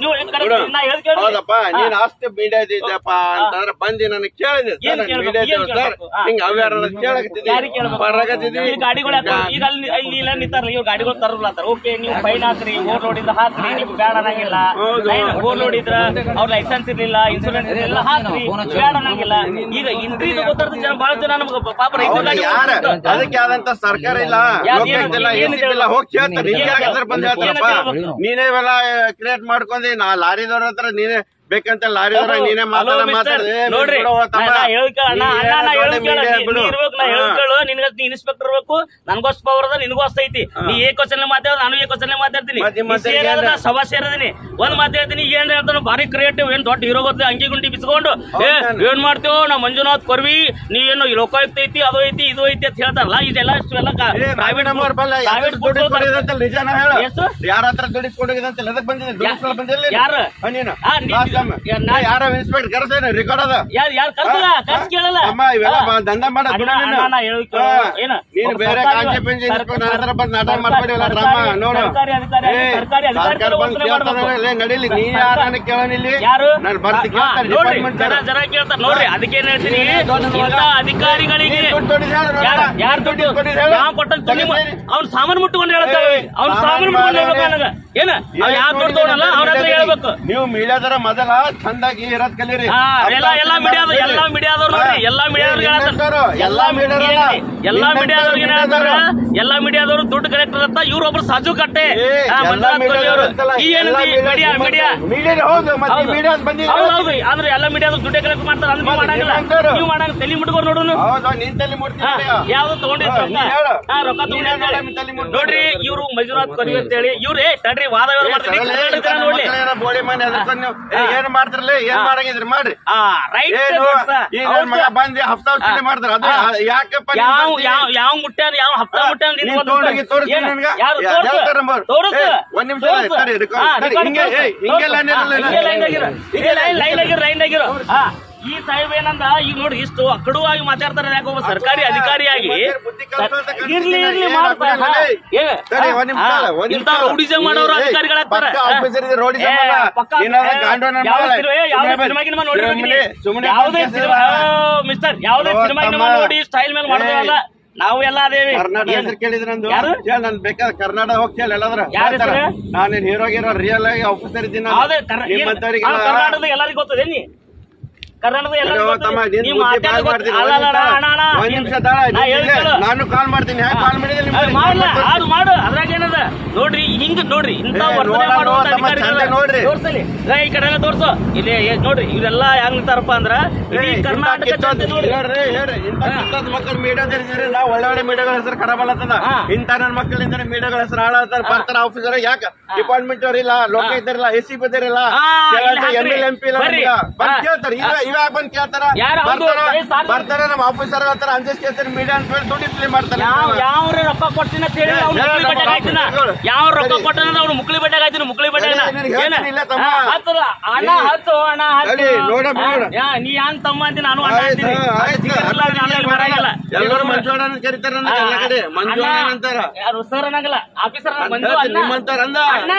ನೀವು correct ನಾ ಹೇಳ್ ಕೇಳಿ. ಹೌದಪ್ಪ ಹಾ. ನೀನ್ ಅಷ್ಟು ಮೀಡಿಯಾದಿದ್ದಪ್ಪ ಅಂತಂದ್ರೆ ಬಂದಿ ನನಗೆ ಕೇಳಿದೆ ಏನ್ ಸರ್ ಕೇಳ್ಬೇಕು? ಮೀಡಿಯಾದ ಏನ್ ಸರ್ ಕೇಳ್ಬೇಕು? ಹಾ. ಹಿಂಗ ಅವ್ಯಾರ ಕೇಳಕತ್ತಿದ್ದಿ ಯಾರಿಗ್ ಕೇಳ್ಬೇಕು? ಬರಕತ್ತಿದ್ದಿ ಈ ಗಾಡಿಗಳು ಯಾಕೋ ಈಗ ಅಲ್ಲಿ ಇಲ್ಲಿ ಇಲ್ಲ ನಿಂತಾರಲ್ಲ ಇವ್ರು ಗಾಡಿಗಳು ತರಲಾತಾರ ಓಕೆ ನೀವು ಫೈನ್ ಹಾಕ್ರಿ ಓವರ್ ಲೋಡ್ ಇದ್ದ ಹಾಕ್ರಿ ನೀವು ಬೇಡ ಅನ್ನಂಗಿಲ್ಲ ಹೌದು. ಓವರ್ ಲೋಡ್ ಇದ್ರ ಅವ್ರ ಲೈಸೆನ್ಸ್ ಇರ್ಲಿಲ್ಲ ಇನ್ಸೂರೆನ್ಸ್ ಇರ್ಲಿಲ್ಲ ಹಾಕ್ರಿ ಬೇಡ ಅನ್ನಂಗಿಲ್ಲ ಈಗ ಇಂಟ್ರಿ ಗೊತ್ತಾರ್ದ ಜನ ಬಹಳ ಜನ ನಮ್ಗೆ ಪಾಪ ರೈತರ ಹೌದು, ಗಾಡಿ ಯಾರ ಓಡ್ಸ್ತಾರೆ. ಅದಕ್ಕೆ ಆದಂತ ಸರ್ಕಾರ ಇಲ್ಲ ಯಾರ್ ಏನ್- ಲೋಕಾಯುಕ್ತ ಇಲ್ಲ ಏನ್ ಎಸ್ ಇಲ್ಲ ಹೋಗಿ ಕೇಳ್ತಾರೆ ಏನ್ ಹಿಂಗೆ ಯಾಕೆ ಬಂದ್ ಹೇಳ್ತಾರಪ್ಪ ಹೇಳ್ಬೇಕು? ನೀನೇ ಇವೆಲ್ಲ ಕ್ರಿಯೇಟ್ ಮಾಡ್ಕೊಂಡಿ ನಾ ಲಾರಿದವ್ರ ಹತ್ರ ನೀನೇ ಬೇಕಂತ ಲಾರಿದವ್ರ ನೀನೇ ಹಲೋ ಮಾತಾಡ ಮಿಸ್ಟರ್, ಮಾತಾಡಿದೆ ನೋಡ್ರಿ ನಾ- ನಾ ಹೇಳ್ ಕೇಳ- ಅಣ್ಣ ಅಣ್ಣ ನಾ ಹೇಳ್ ಕೇಳ ನೀ- ನೀ ಇರ್ಬೇಕು ನಾ ಹೇಳ್ ಕೇಳು ನಿನಗ ನೀ ಇನ್ಸ್ಪೆಕ್ಟರ್ ಇರ್ಬೇಕು ನನ್ಗೂ ಅಷ್ಟು ಪವರ್ ಅದ ನಿನಗೂ ಅಷ್ಟು ಐತಿ ನೀ ಏ ಕ್ವಶನ್ ಮಾತಾಡ ನಾನು ಏ ಕ್ವಶನ್ ಮಾತಾಡ್ತೀನಿ ಮತ್ತೆ ಮತ್ತೆ ನೀ ಸೇರೋದು ನಾ ಏನ್? ಸಭಾ ಸೇರದೀನಿ ಒಂದ್ ಮಾತು ಹೇಳ್ತೀನಿ ಈಗ ಏನ್ ಹೇಳ್ತಾನ ಭಾರಿ ಕ್ರಿಯೇಟಿವ್ ಏನ್ ದೊಡ್ಡ ಹೀರೋ ಗೊತ್ತ ಅಂಗಿ ಗುಂಡಿ ಬಿಸ್ಕೊಂಡು ಏ ಏನ್ ಮಾಡ್ತೇವ್ ನಾ ಮಂಜುನಾಥ್ ಕೊರ್ವಿ ನೀ ಏನು ಈ ಲೋಕಾಯುಕ್ತ ಐತಿ ಅದು ಐತಿ ಇದು ಐತಿ ಅಂತ ಹೇಳ್ತಾರಲ್ಲ ಇದೆಲ್ಲ ಇಷ್ಟೆಲ್ಲ ಪ್ರೈವೇಟ್ ನಂಬರ್ ಬಲ್ಲ private ದುಡ್ಡು ಇಸ್ಕೊಂಡಿದಂತಲ್ಲ ನಿಜಾನ ಹೇಳ ಎಷ್ಟು? ಯಾರ ಹತ್ರ ದುಡ್ಡು ಇಸ್ಕೊಂಡಿದಂತಲ್ಲ ಎದಕ್ ಬಂದಿದೆ ದುಡ್ಡು ಇಸ್ಕೊಂಡು ಬಂದಿಲ್ಲ ನೀನು? ಯಾರು? ಹಾ, ನೀನು ಆ, ನೀ- Last time. ಯಾ- ನಾ- ಏ, ಯಾರ ಇನ್ಸ್ಪೆಕ್ಟರ್ ಕರ್ಸೇನ ರೆಕಾರ್ಡ್ ಅದ ಯಾರು ಯಾರು ಕರ್ಸಲ್ಲ ಕರ್ಸ್ ಕೇಳಲ್ಲ ಅಮ್ಮ ಇವೆಲ್ಲ ಹಾ. ಬ- ದಂಧ ಮಾಡ ಅಣ್ಣ, ಅಣ್ಣ, ನಾ ಹೇಳೋದು ಕೇಳು. ಏನ? ನೀನು ಒಬ್ಬ ಬೇರೆ ಸರ್ಕಾರಿ- ಕಾಂಚಿ ಪಂಚಿ ಸರ್ಕಾರಿ- ಇನ್ಸ್ಪೆಕ್ಟರ್ ಹತ್ರ ಬಂದು ನಾಟಕ ಸರ್ಕಾರಿ- ಮಾಡ್ಕೊಂಡಿಲ್ಲ ಡ್ರಾಮ ನೋಡು ಸರ್ಕಾರಿ ಅಧಿಕಾರಿ- ಏ, ಸರ್ಕಾರಿ ಅಧಿಕಾರಿ ಸರ್ಕಾರ ಬಂದು ವರ್ತನೆ ಕೇಳ್ತಾನೆ, ಮಾಡ್ಬೇಕು. ಲೇ, ನಡೀಲಿ ನೀ ಸರ್ಕಾರ- ಯಾರು ನನಗೆ ಕೇಳೋನಿಲ್ಲಿ ಯಾರು ನಾನು ಬರ್ತಿ ಹಾ, ಕೇಳ್ತಾರೆ ನೋಡ್ರಿ ಡಿಪಾರ್ಟ್ಮೆಂಟ್ ಜನ ಜನ ಕೇಳ್ತಾರೆ ನೋಡ್ರಿ ಅದಕ್ಕೆ ಏನ್ ಹೇಳ್ತೀನಿ ಇಂಥ ಅಧಿಕಾರಿಗಳಿಗೆ ದುಡ್ಡು ಕೊಟ್ಟಿದ್ದು ಹೇಳು ನೋಡೋಣ. ಯಾರು ಯಾರು ದುಡ್ಡು ಕೊಟ್ಟಿದ್ದು ಹೇಳು. ನಾವು ಕೊಟ್ಟ ತೆಗಿಸ್ತೀನಿ. ಅವ್ನ ಸಾಮಾನು ಮುಟ್ಕೊಂಡು ಹೇಳ್ತಾವೆ ಏ, ಅವ್ನ ಸಾಮಾನು ಸಾಮಾನು ಮುಟ್ಕೊಂಡು ಹೇಳ್ಬೇಕು ಮಾಡಿ. ನನಗ ಏನ ಅವ್ನು ಯಾರು ದುಡ್ಡು ತಗೊಳಲ್ಲ ಅವ್ರ ಹತ್ರ ಹೇಳ್ಬೇಕು ನೀವು ಮೀಡಿಯಾದರ ಮೊದಲ ಚಂದಾಗಿ ಇರೋದ್ ಕಲೀರಿ ಹಾ ಎಲ್ಲ ಎಲ್ಲಾ ಮೀಡಿಯಾದ ಎಲ್ಲಾ ಮೀಡಿಯಾದವ್ರು ನೋಡ್ರಿ ಎಲ್ಲಾ ಮೀಡಿಯಾದವ್ರಿಗೆ ಹೇಳ್ತಾರೆ ಎಲ್ಲಾ ಮೀಡಿಯಾ ಎಲ್ಲಾ ಮೀಡಿಯಾದವ್ರಿಗೆ ಏನ್ ಹೇಳ್ತಾರ ಎಲ್ಲಾ ಮೀಡಿಯಾದವ್ರು ದುಡ್ಡು ಕಲೆಕ್ಟರ್ ಅಂತ ಇವ್ರು ಒಬ್ರು ಸಾಜು ಕಟ್ಟೆ ಹಾ, ಮಂಜುನಾಥ್ ಕೊಹ್ಲಿ ಅವರು ಈ ಏನಂತ ಮೀಡಿಯಾ ಮೀಡಿಯಾ ಮೀಡಿಯಾ ಹೌದು ಮತ್ತೆ ಹೌದು. ಮೀಡಿಯಾ ಬಂದಿದೆ ಹೌದು ಹೌದು ಅಂದ್ರೆ ಎಲ್ಲ ಮೀಡಿಯಾದ ದುಡ್ಡು ಕಲೆಕ್ಟ್ ಮಾಡ್ತಾರೆ ಅಂದ್ರೆ ನೀವು ಮತ್ತೆ ಮಾಡಂಗಿಲ್ಲ ನೀವು ಮಾಡ್ತಾರೆ. ನೀವು ಮಾಡಂಗ ತಲೆ ಮುಟ್ಕೋರ್ ನೋಡೋನು ಹೌದು ನಿಂತಲ್ಲಿ ಮೂರ್ತಿ ಹಾ, ಯಾವ್ದು ತಗೊಂಡಿದ್ದು ಹಾ, ನೀನ್ ಹೇಳು. ಹಾ, ರೊಕ್ಕ ನೀನ್ ತಗೊಂಡಿದ್ದು ಹೇಳು, ನಿಮ್ ತಲೆ ಮುಟ್ಕೊಂಡು. ನೋಡ್ರಿ ಇವ್ರು ಮಂಜುನಾಥ್ ಕೊಹ್ಲಿ ಅಂತ ಹೇಳಿ ಇವ್ರು ಏ ತಡ್ರಿ ವಾದ ವಿವಾದ ಮಾಡ್ತೀನಿ ಕರ್ನಾಟಕ ಜನ ನೋಡ್ಲಿ ಬೋಳಿ ಮನೆ ಅದಕ್ಕೆ ನೀವು ಏ, ಏನ್ ಮಾಡ್ತಿರ್ಲಿ ಏನ್ ಮಾಡಂಗಿದ್ರಿ ಮಾಡ್ರಿ ಆ ರೈಟ್ ಏನು ಈ ನನ್ ಮಗ ಬಂದು ಹಫ್ತಾ ಉಚ್ಚಿಲೆ ಮಾಡ್ತಾರ ಅದು ಯಾಕಪ್ಪ ನೀನ್ ಯಾವ ಬರ್ತಿ? ಯಾವ ಯಾವ ಮುಟ್ಟ್ಯಾನ ಯಾವ ಹಪ್ತ ಮುಟ್ಟ್ಯಾನ ನೀನ್ ತಗೊಂಡೋಗಿ ತೋರಿಸ್ತೀನಿ ನನ್ಗ? ಯಾರು ಯಾ- ತೋರ್ಸು. ಯಾವ ತರ ನಂಬರ್? ತೋರ್ಸು. ಏ, ಒಂದ್ ನಿಮಿಷ ತೋರ್ಸು. ತಡಿ, record- ಹಾ, ತಡಿ, record ಹಿಂಗೆ- ತೋರ್ಸು. ಏ, ಹಿಂಗೆ line ಹಾ, ಇರಲ್ಲ, ಹಿಂಗೆ line ಆಗಿರು. ಹಿಂಗೆ line- ಹಿಂಗೆ line ಆಗಿರು, line ಆಗಿರು. ಹಾ, ಈ ಸಾಹೇಬ್ ಏನಂದ ಈಗ ನೋಡಿ ಇಷ್ಟು ಅಕ್ಕಡುವಾಗಿ ಮಾತಾಡ್ತಾರೆ ಯಾಕೆ ಒಬ್ಬ ಸರ್ಕಾರಿ ಅಧಿಕಾರಿಯಾಗಿ ಮತ್ತೆ ಬುದ್ಧಿ ಕಲ್ಸು ಅಂತ ಕಲ್ಸಿದ್ದೀನಿ. ಇರ್ಲಿ ಇರ್ಲಿ ಏನ್ ಮಾಡ್ತಾ ಆಗ್ಬಿಡಲ್ಲ, ಏ. ತಡಿ, ಒಂದ್ ನಿಮಿಷ ಅಲ್ಲ, ಒಂದ್ ಇಂಥ ನಿಮಿಷ. ರೌಡಿಸಂ ಮಾಡೋರು ಏ, ಅಧಿಕಾರಿಗಳಾಗ್ತಾರೆ ಪಕ್ಕ officer ಇದೆ, rowdyism ಏ, ಅಲ್ಲ. ಪಕ್ಕ ನೀನಾದ್ರೆ ಏ, ಗಾಂಡು ನನ್ನ ಯಾವ ಮಗ. ಸಿನಿಮಾ- ಏ, ಯಾವುದೇ ಸುಮ್ನೆ ಸಿನಿಮಾಗೆ ನಮ್ಮ ನೋಡಿರ್ಬೇಕು ಸುಮ್ನೆ- ನೀವು. ಸುಮ್ನೆ ಯಾವುದೇ ಬಂದ್ ಸಿನಿಮಾ ಕೇಳ್ಸಲ್ಲ. ಮಿಸ್ಟರ್ ಯಾವುದೇ ಓ, ಸಿನಿಮಾಗೆ ನಮ್ಮ ತಮ್ಮ. ನೋಡಿ ಸ್ಟೈಲ್ ಮೇಲೆ ಮಾಡಿದ್ರಲ್ಲ ನಾವು ಎಲ್ಲ ಅದೇವಿ ಕರ್ನಾಟಕ ಏನ್? ಹೆಸರು ಕೇಳಿದ್ರ ನಂದು ಯಾರು? ಕೇಳ ನನ್ ಬೇಕಾದ್ರೆ ಕರ್ನಾಟಕ ಹೋಗಿ ಕೇಳ ಎಲ್ಲಾದ್ರ ಯಾರ್ ಹೆಸ್ರು? ನಾನು ಹೀರೋ ಗಿರೋ ರಿಯಲ್ ಆಗಿ ಆಫೀಸರ್ ಇದ್ದೀನಿ ನಾನು. ಯಾವುದೇ ಕರ್ನಾ- ಏನ್- ನಿಮ್ಮಂತವ್ರಿಗೆಲ್ಲ ಆ, ಕರ್ನಾಟಕದ ಎಲ್ಲರಿಗೂ ಗೊತ್ತದೆ ನೀ ಕರ್ನಾಟಕದ ಎಲ್ಲರಿಗೂ ಅಯ್ಯೋ, ಗೊತ್ತದೆ. ತಮ್ಮ, ನಿನ್ ನೀ ಬುದ್ಧಿ ಮಾತಾಡೋದು ಬಾಳ್ ಗೊತ್ತ- ಮಾಡ್ತೀನಿ. ಅಲ್ಲ, ಒಂದ್ ಅಲ್ಲ, ನಿಮಿಷ, ಅಣ್ಣ, ಅಣ್ಣ, ಒಂದ್ ನೀನ್- ನಿಮಿಷ ತಾಳ, ನಾ ನಿನ್ ಹೇಳ್ತೀನಿ ಇಲ್ಲೇ. ನಾನು ಕಾಲ್ ಮಾಡ್ತೀನಿ ಹ್ಯಾಕ್ ಕಾಲ್ ಮಾಡಿದ್ರೆ ನಿಮ್ಗೆ ಅದು ಮಾಡಲ್ಲ ಅದು ಮಾಡು ಅದ್ರಾಗ ಏನದ ನೋಡ್ರಿ ಹಿಂಗ್ ನೋಡ್ರಿ ಇಂತ ಏ, ವರ್ತನೆ ನೋಡಲ್ಲ, ಮಾಡುವಂತ ತಮ್ಮ ಅಧಿಕಾರಿಗಳನ್ನ ಚಂದ ನೋಡ್ರಿ. ತೋರ್ಸಲಿ ಏ, ಈ ಕಡೆ ಎಲ್ಲ ತೋರ್ಸು ಇಲ್ಲಿ ಏ, ನೋಡ್ರಿ ಇವರೆಲ್ಲ ಹೆಂಗ್ ನಿಂತಾರಪ್ಪ ಅಂದ್ರ ಇಡೀ ಕರ್ನಾಟಕ ಜನತೆ ನೋಡ್ರಿ ಹೇಳ್ರಿ ಹೇಳ್ರಿ ಇಂಥ ಕಿತ್ತೋದ್ ಮಕ್ಕಳು ಮೀಡಿಯಾದಲ್ಲಿ ನಾವು ಒಳ್ಳೆ ಒಳ್ಳೆ ಮೀಡಿಯಾಗಳ ಹೆಸರು ಖರಾಬ್ ಅಲ್ಲತ್ತದ ಹಾ. ಇಂಥ ನನ್ನ ಮಕ್ಕಳಿಂದ ಮೀಡಿಯಾಗಳ ಹೆಸರು ಹಾಳಾಗ್ತಾರ ಬರ್ತಾರ ಆಫೀಸರ್ ಯಾಕ ಡಿಪಾರ್ಟ್ಮೆಂಟ್ ಅವ್ರ ಇಲ್ಲ ಲೋಕ ಇಲ್ಲ ಎಸ್ ಸಿ ಬದಿರಿಲ್ಲ ಹಾ, ಇಲ್ಲಿ ಎಂ ಹಾಕ್ರಿ. ಎಲ್ ಎಂ ಪಿ ಇಲ್ಲ ಬರ್ರಿ. ಬಂದ್ ಹಾ. ಕೇಳ್ತಾರ ಇವ ಇವಾಗ ಬಂದ್ ಕೇಳ್ತಾರ ಯಾರು ಅವ್ರ್ದು? ಬರ್ತಾರ ಏ, ಸಾರ್- ಬರ್ತಾರ ನಮ್ಮ ಆಫೀಸರ್ ಹತ್ರ ಅಂಜಸ್ ಕೇಳ್ತಾರೆ ಮೀಡಿಯಾ ಅಂತ ಹೇಳಿ ದುಡ್ಡು ಪ್ಲೇ ಮಾಡ್ತಾರೆ ಯಾವ ಯಾವ ರೊಕ್ಕ ಕೊಟ್ಟಿನ ಹೇಳಿ ಅವ್ನು ಹೇಳು, ಮುಕ್ಳಿ ನಮ್ಮ ಬಟ್ಟೆಗೆ ಹಾಕ್ತಿನ ಹೇಳು. ಯಾವ ರೊಕ್ಕ ಸರಿ. ಕೊಟ್ಟನ ಅವ್ನು ಮುಕ್ಳಿ ಬಟ್ಟೆಗೆ ಹಾಕ್ತಿನ ಮುಕ್ಳಿ ಬಟ್ಟೆಗೆ ಸರಿ, ನಿನಗೆ ಹೇಳ್ತೀನಿ ಇಲ್ಲ ತಮ್ಮ. ಹಚ್ಚದ ಅಣ್ಣ ಹಚ್ಚು ಅಣ್ಣ ಹಚ್ಚು ಸರಿ, ನೋಡಮ್ಮ, ನೋಡು. ಯಾ, ನೀ ಹ್ಯಾಂಗ್ ತಮ್ಮ ಅಂತೀನಿ ನಾನು ಅಣ್ಣ ಆಯ್ತು, ಅಂತೀನಿ ಆಯ್ತು. ಸಿಗಲ್ಲ, ನಾನು ಇಲ್ಲಿ ಬರಂಗಿಲ್ಲ. ಎಲ್ಲರೂ ಮಂಜುವಣ್ಣ ಅಂತ ಕರೀತಾರ ನನಗೆ ಎಲ್ಲ ಕಡೆ ಮಂಜುವಣ್ಣ ಅಂತಾರ ಯಾರು ಸರ್ ಅನ್ನಂಗಿಲ್ಲ ಆಫೀಸರ್ ಮಂಜು ಹೇಳ್ತೀನಿ, ಅಣ್ಣ ನಿಮ್ಮಂತಾರ ಅಂದ ಅಣ್ಣ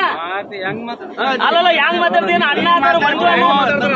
ಹಾ, ಅಲ್ಲಲ್ಲ ಹೆಂಗ್ ಮಾತಾಡ್ತೀನಿ ಅಣ್ಣ ಅಂತಾರೆ ಮಂಜು ಅಣ್ಣ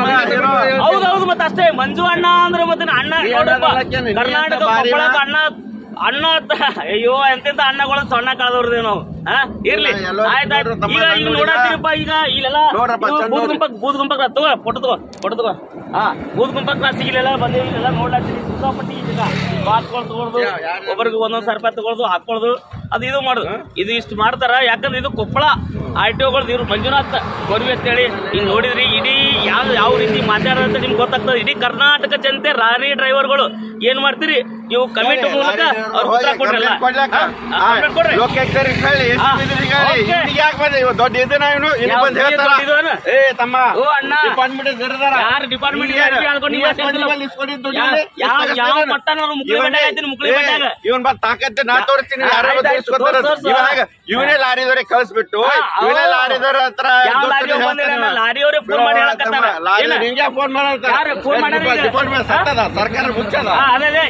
ಹೌದೌದು ಮತ್ತೆ ಅಷ್ಟೇ ಮಂಜು ಅಣ್ಣ ಅಂದ್ರೆ ಮತ್ತೆ ಅಣ್ಣ ನೀ ನೋಡಪ್ಪ ಅಣ್ಣ ಅಲ್ಲಕ್ಕೇನು? ನೀ ಕರ್ನಾಟಕ ಅಂತ ಬಾರಿ ಕೊಪ್ಪಳಕ್ಕೆ ನಾ? ಅಣ್ಣ ಅಣ್ಣ ಅಂತ ಅಯ್ಯೋ ಎಂತೆಂತ ಅಣ್ಣಗಳು ಸಣ್ಣ ಕಳೆದವ್ರದೇವ್ ನಾವು ಹಾ ಇರ್ಲಿ ಇಲ್ಲ, ಎಲ್ಲರೂ ಆಯ್ತಾಯ್ತು ನೋಡ್ರಿ, ತಮ್ಮ ಈಗ ಈಗ ನೋಡಿ ನೋಡತ್ತೀರಪ್ಪ ಈಗ ಇಲ್ಲೆಲ್ಲ ನೋಡ್ರಪ್ಪ, ಚಂದ ಬೂದ್ ನೋಡ್ರಿ. ಗುಂಪಕ್ ಬೂದ್ ಗುಂಪಕ್ ತಗೋ ಫೋಟೋ ತಗೋ ಫೋಟೋ ತಗೋ ಹಾ ಬೂದ್ ಗುಂಪಕ್ ಕ್ಲಾಸಿಗೆ ಇಲ್ಲೆಲ್ಲ ಬಂದೇವಿ ಇಲ್ಲೆಲ್ಲ ನೋಡ್ಲಾತ್ತೀವಿ ಸಿಕ್ಕಾಪಟ್ಟಿ ಈಗ ಬಾತ್ಗಳು ತಗೊಳ್ದು ಯಾ- ಯಾರು- ಒಬ್ಬರಿಗೆ ಒಂದೊಂದ್ ಸಾವಿರ ರೂಪಾಯಿ ತಗೊಳ್ದು ಹಾಕೊಳ್ಳೋದು ಅದು ಇದು ಮಾಡುದು ಇದು ಇಷ್ಟು ಮಾಡ್ತಾರ ಯಾಕಂದ್ರೆ ಇದು ಕೊಪ್ಪಳ ಆರ್ ಟಿ ಒಗಳದ್ದು ಇವ್ರು ಮಂಜುನಾಥ್ ಕೊರ್ವಿ ಅಂತೇಳಿ ಈಗ ನೋಡಿದ್ರಿ ಇಡೀ ಯಾವ ಯಾವ ರೀತಿ ಮಾತಾಡೋದಂತ ನಿಮ್ಗೆ ಗೊತ್ತಾಗ್ತದೆ ಇಡೀ ಕರ್ನಾಟಕ ಜನತೆ ಲಾರಿ ಡ್ರೈವರ್ಗಳು ಏನ್ ಮಾಡ್ತೀರಿ ನೀವು ಕಮಿಟಿ ಮೂಲಕ ಅವ್ರು ಉತ್ತರ ಕೊಡ್ರಲ್ಲ ಕೊಡ್ರಿ ಲೋಕಾಯುಕ್ತರಿಗೆ ಹೇಳಿ ಹಾ. ಎಸ್ಪಿಗಳಿಗೆ ಹೇಳಿ ಓಕೆ. ಇಲ್ಲಿಗೆ ಯಾಕೆ ಬಂದೆ ಇವ ದೊಡ್ಡ ಇದನ್ನ ಇವನು ಇಲ್ಲಿ ಯಾವ ಬಂದು ದೊಡ್ಡ ಹೇಳ್ತಾರ ಇದನ್ನ? ಏ ತಮ್ಮ ಓ ಅಣ್ಣ. ಡಿಪಾರ್ಟ್ಮೆಂಟ್ ಜರದಾರ ಯಾರು ಡಿಪಾರ್ಟ್ಮೆಂಟ್ ಯಾವ ಯಾವ ಪಟ್ಟಣ ಮುಕ್ಳಿ ಬಟ್ಟೆ ಹಾಕ್ತೀನಿ ಮುಕ್ಳಿ ಬಟ್ಟಾಗ ಇವನ್ ಬಂದ್ ತಾಕತ್ತೆ ನಾ ತೋರಿಸ್ತೀನಿ ಹಾ, ಯಾರು ಆಯ್ತ್ ಆಯ್ತು, ತೋರಿಸ್ಕೊತಾರ ತೋರ್ಸ್, ತೋರ್ಸ್. ಇವಾಗ ಇವನೇ ಲಾರಿದವ್ರಿಗೆ ಕಳಿಸ್ಬಿಟ್ಟು ಹಾ, ಇವನೇ ಹೌದು. ಲಾರಿದವ್ರ ಹತ್ರ ಯಾವ ದುಡ್ಡು ಲಾರಿ ಹೇಳ್ತಾನೆ ಬಂದಿಲ್ಲ, ಇವ. ಲಾರಿಯವ್ರೇ ಫೋನ್ ಮಾಡಿ ಹೇಳಕತ್ತಾರ. ಲಾರಿ ಏನ? ನಿಂಗೆ ಫೋನ್ ಮಾಡತ್ತ ಯಾರು ಫೋನ್ ಮಾಡ್ಯಾರ ಈಗ? ಡಿಪಾರ್ಟ್ಮೆಂಟ್ ಸತ್ತದ ಸರ್ಕಾರ ಮುಚ್ಚದ ಹಾ, ಅದೇ, ಅದೇ. ಲೋಕಾಯುಕ್ತ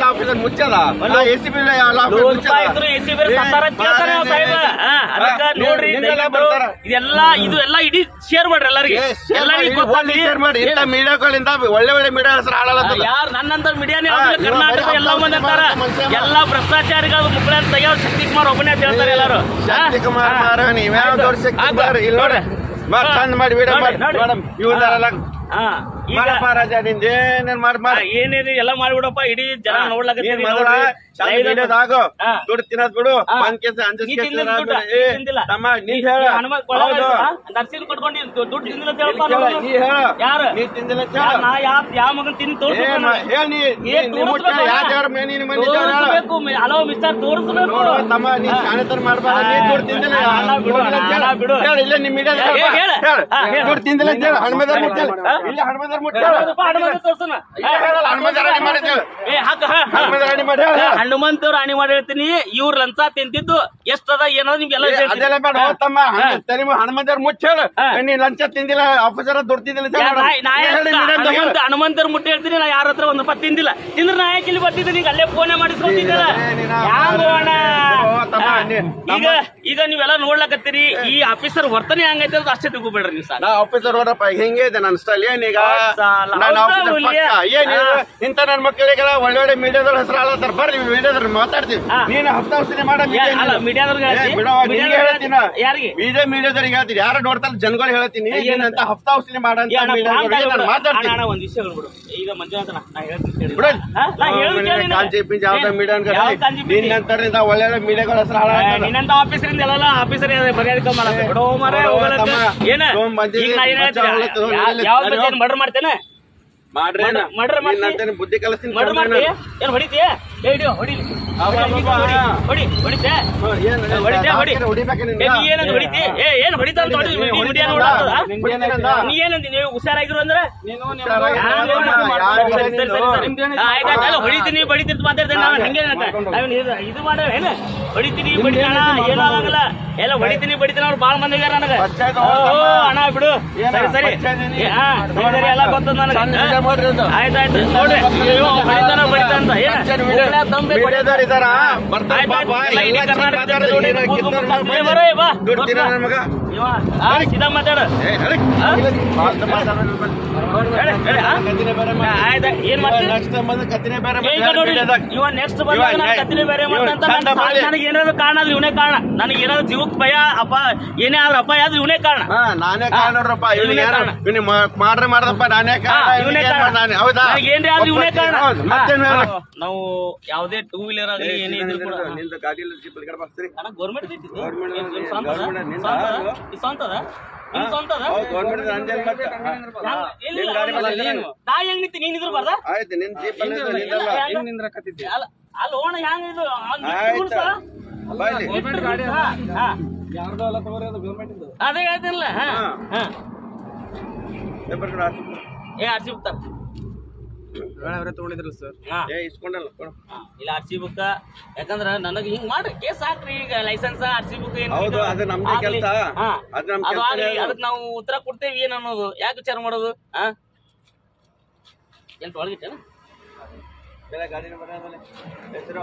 ಆಫೀಸರ್ ಮುಚ್ಚದ ಎ ಸಿ ಬಿ ಎಲ್ಲ ನೂರು ರೂಪಾಯಿ ಇದ್ರು ಎಸಿ ಬೇರೆ ಸತ್ತಾರ ಅಂತ ಕೇಳ್ತಾರೆ ನಾವು ಸಾಹೇಬ ಹಾ, ಅದಕ್ಕ ನೋಡ್ರಿ ನಿಮ್ಗೆಲ್ಲ ದಯವಿಟ್ಟು ಬರ್ತಾರ. ಇದೆಲ್ಲ ಇದು ಎಲ್ಲ ಇಡೀ ಶೇರ್ ಮಾಡ್ರಿ ಎಲ್ಲರಿಗೆ ಎಲ್ಲರಿಗೂ ಗೊತ್ತಾಗ್ಲಿ ಶೇರ್ ಮಾಡಿ ಇಂಥ ಮೀಡಿಯಾಗಳಿಂದ ಒಳ್ಳೆ ಒಳ್ಳೆ ಮೀಡಿಯಾ ಹೆಸರು ಹಾಳಾಗತ್ತದ ಯಾರು ನನ್ನಂತ ಮೀಡಿಯಾನೇ ಹಾ, ಅವ್ರಿಗೆ ಇವ್ರು ಕರ್ನಾಟಕ ಬರೀ ಎಲ್ಲ ಮಂದಿ ಅಂತಾರ ಮನುಷ್ಯ ಮಾತ್ರ. ಎಲ್ಲ ಭ್ರಷ್ಟಾಚಾರಿಗಳು ಮುಕ್ಕಳ ತೆಗಿಯೋ ಶಕ್ತಿ ಕುಮಾರ್ ಒಬ್ಬನೇ ಅಂತ ಹೇಳ್ತಾರೆ ಎಲ್ಲರೂ ಶಕ್ತಿ ಕುಮಾರ್ ಮಾರ ನೀವ್ಯಾವ ದೊಡ್ಡ ಶಕ್ತಿ ಆಯ್ತು. ಕುಮಾರ್ ಇಲ್ಲ ನೋಡ್ರಿ ಬಾ ಚಂದ ಮಾಡಿ ವಿಡಿಯೋ ಮಾಡಿ ನೋಡಿ, ಮೇಡಮ್ ನೋಡಿ. ಇವನ್ನೆಲ್ಲ ಹಾ ಈಗ ಮಾಡಪ್ಪ ರಾಜ ನಿಂದ ಏನೇನ್ ಮಾಡಿ ಮಾಡಿ ಏನಿದೆ ಎಲ್ಲ ಮಾಡ್ಬಿಡಪ್ಪ ಇಡೀ ಜನ ನೋಡ್ಲಕತ್ತೀರಿ ನೀನ್ ಮೊದಲ ನೋಡ್ರಿ. ಚಂದ ಐದು- ವಿಡಿಯೋದಾಗು ಹಾ. ದುಡ್ಡು ತಿನ್ನೋದ್ ಬಿಡು ಹಾ. ಒಂದ್ ಕೆಲ್ಸ ಅಂಜಸ್ ನೀ ಕೆಲ್ಸ ತಿಂದಿಲ್ಲ ದುಡ್ಡ? ಏ ನೀ ತಿಂದಿಲ್ಲ? ತಮ್ಮ ನೀ ನೀ ಹೇಳ ಹನುಮ- ಕೊಳಗ ಹೌದು ಹಾ? ನರ್ಸಿಂಗ್ ಕೊಟ್ಕೊಂಡು ದುಡ್ಡು ತಿಂದಿಲ್ಲ ಅಂತ ನೀ ಹೇಳ್ತಾನ ಹೇಳ, ಅವ್ನು. ನೀ ಹೇಳ ಯಾರು? ನೀ ತಿಂದಿಲ್ಲ ಅಂತ ಯಾ- ಹೇಳ. ನಾ ಯಾವ ಯಾವ ಮಗನ್ ತಿಂದು ಏ, ತೋರಿಸ್ಬೇಕು ಮ- ಹೇಳ್ ನೀ ನೀ- ಏ, ನೀ ಮುಟ್ಟ ತೋರಿಸ್ಬೇಕು ಯಾವ ಅಣ್ಣ. ದೇವ್ರ ಮೇಲೆ ನೀನು ಬಂದಿದ್ದೇವ ತೋರಿಸ್ಬೇಕು ಮಿ- ಹಲೋ ಮಿಸ್ಟರ್ ತೋರಿಸ್ಬೇಕು ನೋಡು ತಮ್ಮ ನೀ ಶಾಣೆತನ ಮಾಡ್ಬಾರ ನೀ ದುಡ್ಡು ತಿಂದಿಲ್ಲ ಹಾ, ಹಣ ಬಿಡು, ನೋಡಿಲ್ಲ ಅಂತ ಹಣ ಹೇಳು. ಬಿಡು. ಹೇಳು, ಇಲ್ಲೇ ನಿಮ್ ಮೀಡಿಯಾದ ಏ, ಏ, ಹೇಳು. ಹಾ, ಹೇಳು. ದುಡ್ಡು ತಿಂದಿಲ್ಲ ಅಂತ ಹೇಳು ಹಣ್ಮದಾರ್ ಮುಟ್ಟೇಳು ಇಲ್ಲಿ ಹಣ್ಮದಾರ್ ಮುಟ್ಟೇಳು ಹೌದಪ್ಪ, ಹನುಮಂತ ತೋರ್ಸೋಣ. ಇಲ್ಲ, ಹೇಳಲ್ಲ, ಹನುಮಂತ ರಾಣಿ ಮಾಡಿದ್ದೇಳು. ಏ, ಹಾಕ, ಹಾ, ಹಾ. ಹನುಮಂತ ರಾಣಿ ಮಾಡಿ ಹೇಳು, ಹೇಳು. ಹನುಮಂತವ್ರು ರಾಣಿ ಮಾಡಿ ಹೇಳ್ತೀನಿ ಇವ್ರ ಲಂಚ ತಿಂತಿದ್ದು ಎಷ್ಟದ ಏನೋ ನಿಮ್ಗೆಲ್ಲ ಏ, ಅದೆಲ್ಲ ಬೇಡ ಹೋಗ್ ತಮ್ಮ ತಲೆ ಹನುಮಂತರ್ ಮುಚ್ಚೇಳು ಹಾ. ನೀ ಲಂಚ ತಿಂದಿಲ್ಲ ಆಫೀಸರ್ ದುಡ್ಡು ತಿಂದಿಲ್ಲ ಅಂತ ಯಾ- ಹೇಳು. ನಾ- ನಾ ನೀ ಯಾಕೆ ಹೇಳು, ಮೀಡಿಯಾದ ಹೇಳು. ಹನುಮಂತ ಹನುಮಂತರ ಮುಟ್ಟಿ ಹೇಳ್ತೀನಿ ನಾ ಯಾರ ಹತ್ರ ಒಂದ್ ರೂಪಾಯಿ ತಿಂದಿಲ್ಲ ತಿಂದ್ರೆ ನಾ ಯಾಕೆ ಇಲ್ಲಿ ಬರ್ತಿದ್ದೆ ನಿಂಗೆ ಅಲ್ಲೇ ಫೋನೇ ಮಾಡಿಸ್ಕೊತಿದ್ದಲ್ಲ ಏ, ನೀನು ಹ್ಯಾಂಗೋ ಅಣ್ಣ ಓ, ತಮ್ಮ, ನೀ- ಈಗ ಈಗ ನೀವೆಲ್ಲ ನೋಡ್ಲಕತ್ತೀರಿ ಈ ಆಫೀಸರ್ ವರ್ತನೆ ಹಂಗೈತೆ ಅಂತ ಅಷ್ಟೇ ತಿಳ್ಕೊಬೇಡ್ರಿ ನೀವು ಸಾಲ ನಾ ಆಫೀಸರ್ ಅವರಪ್ಪ ಹಿಂಗೆ ಇದೆ ನನ್ನ ಸ್ಟೈಲ್ ಏನೀಗ ಹೌದ್ ಸಾಲ. ನಾನು ಹೌದಾ ಆಫೀಸರ್ ಹುಲಿಯ? ಪಕ್ಕ ಏನ್ ಇದು? ಇಂಥ ನನ್ನ ಮಕ್ಕಳಿಗೆಲ್ಲ ಒಳ್ಳೆ ಒಳ್ಳೆ ಮೀಡಿಯಾದವ್ರ ಹೆಸರು ಹಾಳತ್ತಾರ ಬರ್ರಿ ಮೀಡಿಯಾದ್ರ ಮಾತಾಡ್ತೀವಿ ಹಾ. ನೀನು ಹಫ್ತಾ ಔಷಧಿ ಮಾಡ ಯಾ- ಅಲ್ಲ, ಮೀಡಿಯಾದವ್ರಿಗೆ ಹೇಳ್ತಿ? ಮೀಡಿಯಾದವ್ರಿಗೆ ಹೇಳ್ತೀನ ಯಾರಿಗೆ? ಇದೇ ಮೀಡಿಯಾದವ್ರಿಗೆ ಹೇಳ್ತೀನಿ ಯಾರು ನೋಡ್ತಾರೆ ಜನಗಳು ಹೇಳ್ತೀನಿ ನೀನಂತ ಹಫ್ತಾ ಔಷಧಿ ಮಾಡಂತ ಏ, ಅಣ್ಣ, ಮೀಡಿಯಾದವ್ರಿಗೆ ಪ್ರಾಂತ ನಾನು ಅಣ್ಣ, ಮಾತಾಡ್ತೀನಿ ಅಣ್ಣ, ಒಂದ್ ವಿಷಯ ಹೇಳ್ಬಿಡು ಈಗ ಮಂಜುನಾಥ ನಾ ಹೇಳ್ತೀನಿ ಕೇಳಿ. ಬಿಡು. ಹಾ? ನಾ ಹೇಳುದು ಕೇಳಿ ನೀನು. ಕಾಂಜಿ ಪಿಂಜಿ ಯಾವ್ದೋ ಮೀಡಿಯಾ ಯಾವ ಕಾಂಜಿ ಪಿಂಜಿ? ನಿನ್ನಂತರಿಂದ ಒಳ್ಳೆ ಒಳ್ಳೆ ಮೀಡಿಯಾಗಳ ಹೆಸರು ಏ, ಹಾಳಾಗ್ತದ ನಿನ್ನಂತ ಆಫೀಸರಿಂದ ಎಲ್ಲ ಆಫೀಸರ್ ಮರ್ಯಾದೆ ಮಾಡತ್ತೆ ಬಿಡೋ ಮರೆ ಬಿಡು, ಹೋಗಲಕ್ಕ. ತಮ್ಮ. ಏನ ತೊಗೊಂಡ್ ಬಂದಿದ್ದೀನಿ, ಈಗ ನಾ ಏನ್ ಬಚ್ಚ ಹೊಲತ್ತು, ಹೇಳ್ತೀನಿ ಹೊಲತ್ತು, ಯಾವ ನಡಿ ಹೋಗು. ಮರ್ಡರ್ ಮಾಡ್ತೇನೆ ಮಾಡ್ರಿ ಮರ್ಡರ್- ಮರ್ಡರ್ ಮಾಡ್ತಿ? ನಿನ್ನಂತೇನೆ ಬುದ್ಧಿ ಕಲಿಸ್ತೀನಿ ಮರ್ಡರ್ ಮಾಡ್ತೀಯ ಏನ್ ಹೊಡಿತೀಯ ಏ ಹಿಡಿಯೋ ಹೊಡಿ ಅವ ಅವ ಅವ. ಹೊಡಿ ಹೊಡಿತೆ ಏನ್ ಹೊಡಿತೆ ಹೊಡಿ ಹೊಡಿಬೇಕ ಏ, ನೀ ಏನಂತ ಹೊಡಿತಿ ಏ ಏನ್ ಹೊಡಿತ ಅಂತ ಹೊಡಿ ಇಡೀ ಮೀಡಿಯಾ ನೋಡತ್ತದ ನಿಂಗೇನಂದ? ನೀ ಏನಂತ ನೀವು ಹುಷಾರಾಗಿರು ಅಂದ್ರೆ ಹುಷಾರಾಗಿ ಹಾ, ಇರು. ಸರಿ, ಯಾರು ಸರಿ, ಸರಿ, ಸರಿ. ನಿಂದು? ಹಾ, ಆಯ್ತ್, ಆಯ್ತ್, ಅಲ್ಲ, ಹೊಡಿತೀನಿ ಬಡಿತೀನಿ ಅಂತ ಮಾತಾಡ್ತೇನೆ ನಾನು ಹಂಗೆ ಇದು ಮಾಡ ಏನ ಹೊಡಿತೀನಿ ಬಡಿತಾಣ ಏನೂ ಆಗಂಗಿಲ್ಲ ಎಲ್ಲ ಹೊಡಿತೀನಿ ಬಡಿತೀನಿ ಅವ್ರು ಬಾಳ ಮಂದಿ ಆಗ್ಯಾರ ನನಗೆ ಪಂಚಾಯ್ತ್ ಓ, ಅವ್ರು ಓ, ತಮ್ಮ. ಅಣ್ಣ ಬಿಡು ಏನ? ಸರಿ ಸರಿ ಪಂಚಾಯ್ತ್ ನೀ? ಏ, ಹಾ ಸರಿ ಸರಿ ಎಲ್ಲ ಗೊತ್ತದ ನನಗೆ ಸಣ್ಣ ವಿಡಿಯೋ ಮಾಡ್ರಿ ಅದು. ಆಯ್ತಾಯ್ತು ನೋಡ್ರಿ ಅಯ್ಯೋ, ಬಡಿತಾನ ಬಡಿತಾನ ಅಂತ ಏನ ಪಂಚಾಯ್ತ್ ವಿಡಿಯೋ. ಮುಗ್ಳ ತಂಬೆ ಬಡಿ- ಮೀಡಿಯಾದವ್ರು ಇದಾರ? ಬರ್ತಾರೆ ಆಯ್ತ್, ಆಯ್ತ್, ಪಾಪ, ಎಲ್ಲ ಇಡೀ ಎಲ್ಲ ಕರ್ನಾಟಕ ಮಾತಾಡೋದು ನೋಡಿ, ನೀನು ಕೂತ್ಕೊಂಡು ಕಿತ್ತೂರು ಮಾತಾಡು. ಬಂದು ಏ, ಬರೋ, ಏ, ಬಾ. ದುಡ್ಡು ತಿನ್ನೋ ನನ್ನ ಮಗ. ಇವ, ಆ, ಸೀದಾ ಮಾತಾಡು ಏ, ನಡಿ. ಹಾ? ಮಾತು ಮಾತಾಡೋದು ಬಂದು. ಹೇಳಿ, ಹೇಳಿ, ಆ? ಕತ್ತಿನೇ ಬೇರೆ ಮಾಡಿ. ಆಯ್ತು ಏನ್ ಮಾಡ್ತೀರಿ Next time ಬಂದು ಕತ್ತಿನೇ ಬೇರೆ ಏ, ಈಗ ಮಾಡಿ ನೋಡಿ ಮೀಡಿಯಾದಾಗ. ಇವ ನೆಕ್ಸ್ಟ್ ಬಂದಾಗ ಇವ ನಾನು ನೆ- ಕತ್ತಿನ ಬೇರೆ ಇವ ಮಾಡ್ತಂತ ಚಂದ ಮಾಡಿ. ನನಗೆ ಏನಾದ್ರು ಕಾರಣ ಆದ್ರೆ ಇವನೇ ಕಾರಣ ನನಗೆ ಏನಾದ್ರು ಜೀವಕ್ಕೆ ಭಯ ಅಪ್ಪ ಏನೇ ಆದ್ರೂ ಅಪಾಯ ಆದ್ರೆ ಇವನೇ ಕಾರಣ ಹಾ, ನಾನೇ ಕಾರಣ ನೋಡ್ರಪ್ಪ ಇವನೇ ಇವನಿಗೆ ಯಾರು ಕಾರಣ. ಇವನಿಗೆ ಮಾಡ್ರೆ ಮಾಡ್ದಪ್ಪ ನಾನೇ ಕಾರಣ ಹಾ, ಇವನೇ ಇವನಿಗೆ ಏನ್ ಕಾರಣ. ಮಾಡ್ದ ನಾನೇ, ಹೌದಾ ನನಗೆ ಏನ್ರಿ ಆದ್ರೂ ಇವನೇ ಕಾರಣ ಹೌದು, ಮತ್ತೇನು ಹಾ, ಹೇಳು? ನಾವು ಯಾವುದೇ ಟೂ ವೀಲರ್ ಆಗಲಿ ಏನೇ ಇದ್ರು ಕೂಡ ನಿಂದು ಗಾಡಿ ಇಲ್ಲ, ಜೀಪ್ ಇಲ್ಲ, ಈ ಕಡೆ ಬಾ, ಸರಿ. ಅಣ್ಣ ಗೌರ್ಮೆಂಟ್ ಐತಿ Government ಇದು ಇದೆ, ಸ್ವಂತದ? government ನಿಂದ ಸ್ವಂತದ? ಅದು. ಇದು ಸ್ವಂತದ ಇದು ಸ್ವಂತದ ಹೌದು, government ಇದೆ, ನಂದೇನ್ ಮತ್ತೆ? ಹಾ. ಹಂಗ್- ಇಲ್ಲ, ನಿನ್ ಗಾಡಿ ಮೇಲೆ ನೀನು ನೀನು. ನಾ ಹೆಂಗ್ ನಿಂತಿ ನೀನ್ ಇದ್ರು ಬರ್ದ ಆಯ್ತು ನಿನ್ ಜೀಪ್ ಅಲ್ಲ ಇದು, ನಿಂದಲ್ಲ. ಅಲ್ಲ ಅಲ್ಲ ಓಣ ಹೆಂಗ್ ಇದು ಅವ್ನ್ ಆಯ್ತು. rules ಆ? ಬಾ ಇಲ್ಲಿ. ಇಟ್ಟು rules ಆ? ಹಾ. ಅದೇ ಹೇಳ್ತೀನಲ್ಲ ಹಾ ಹಾ. ಹಾ ಪೇಪರ್ ಕೊಡು, ಆರ್ಸಿ ಕೊಡು. ಏ ಆರ್ ಸಿ ಬುಕ್ ತರ ಹಾ ಏ ಇಸ್ಕೊಂಡಲ್ಲ ಕೊಡು. ಹಾ, ಇಲ್ಲ ಆರ್ ಸಿ ಬುಕ್ ಯಾಕಂದ್ರ ನನಗೆ ಹಿಂಗ್ ಮಾಡ್ರಿ ಕೇಸ್ ಹಾಕ್ರಿ ಈಗ ಲೈಸೆನ್ಸ್ ಆರ್ ಸಿ ಬುಕ್ ಹೌದು, ಅದು ನಮ್ದೇ ಕೆಲ್ಸ. ಅದು ನಮ್ ಕೆಲ್ಸನೇ ಆಗ್ಲಿ ಅದು. ಅದಕ್ಕೆ ನಾವು ಉತ್ತರ ಕೊಡ್ತೇವಿ ಏನ್ ಅನ್ನೋದು ಯಾಕೆ ವಿಚಾರ ಮಾಡೋದು ಹಾ ಎಂಟು ಒಳಗಿಟ್ಟೇನ ಬೇರೆ ಗಾಡಿನ ಬರ ಆಮೇಲೆ. ಹೆಸ್ರು?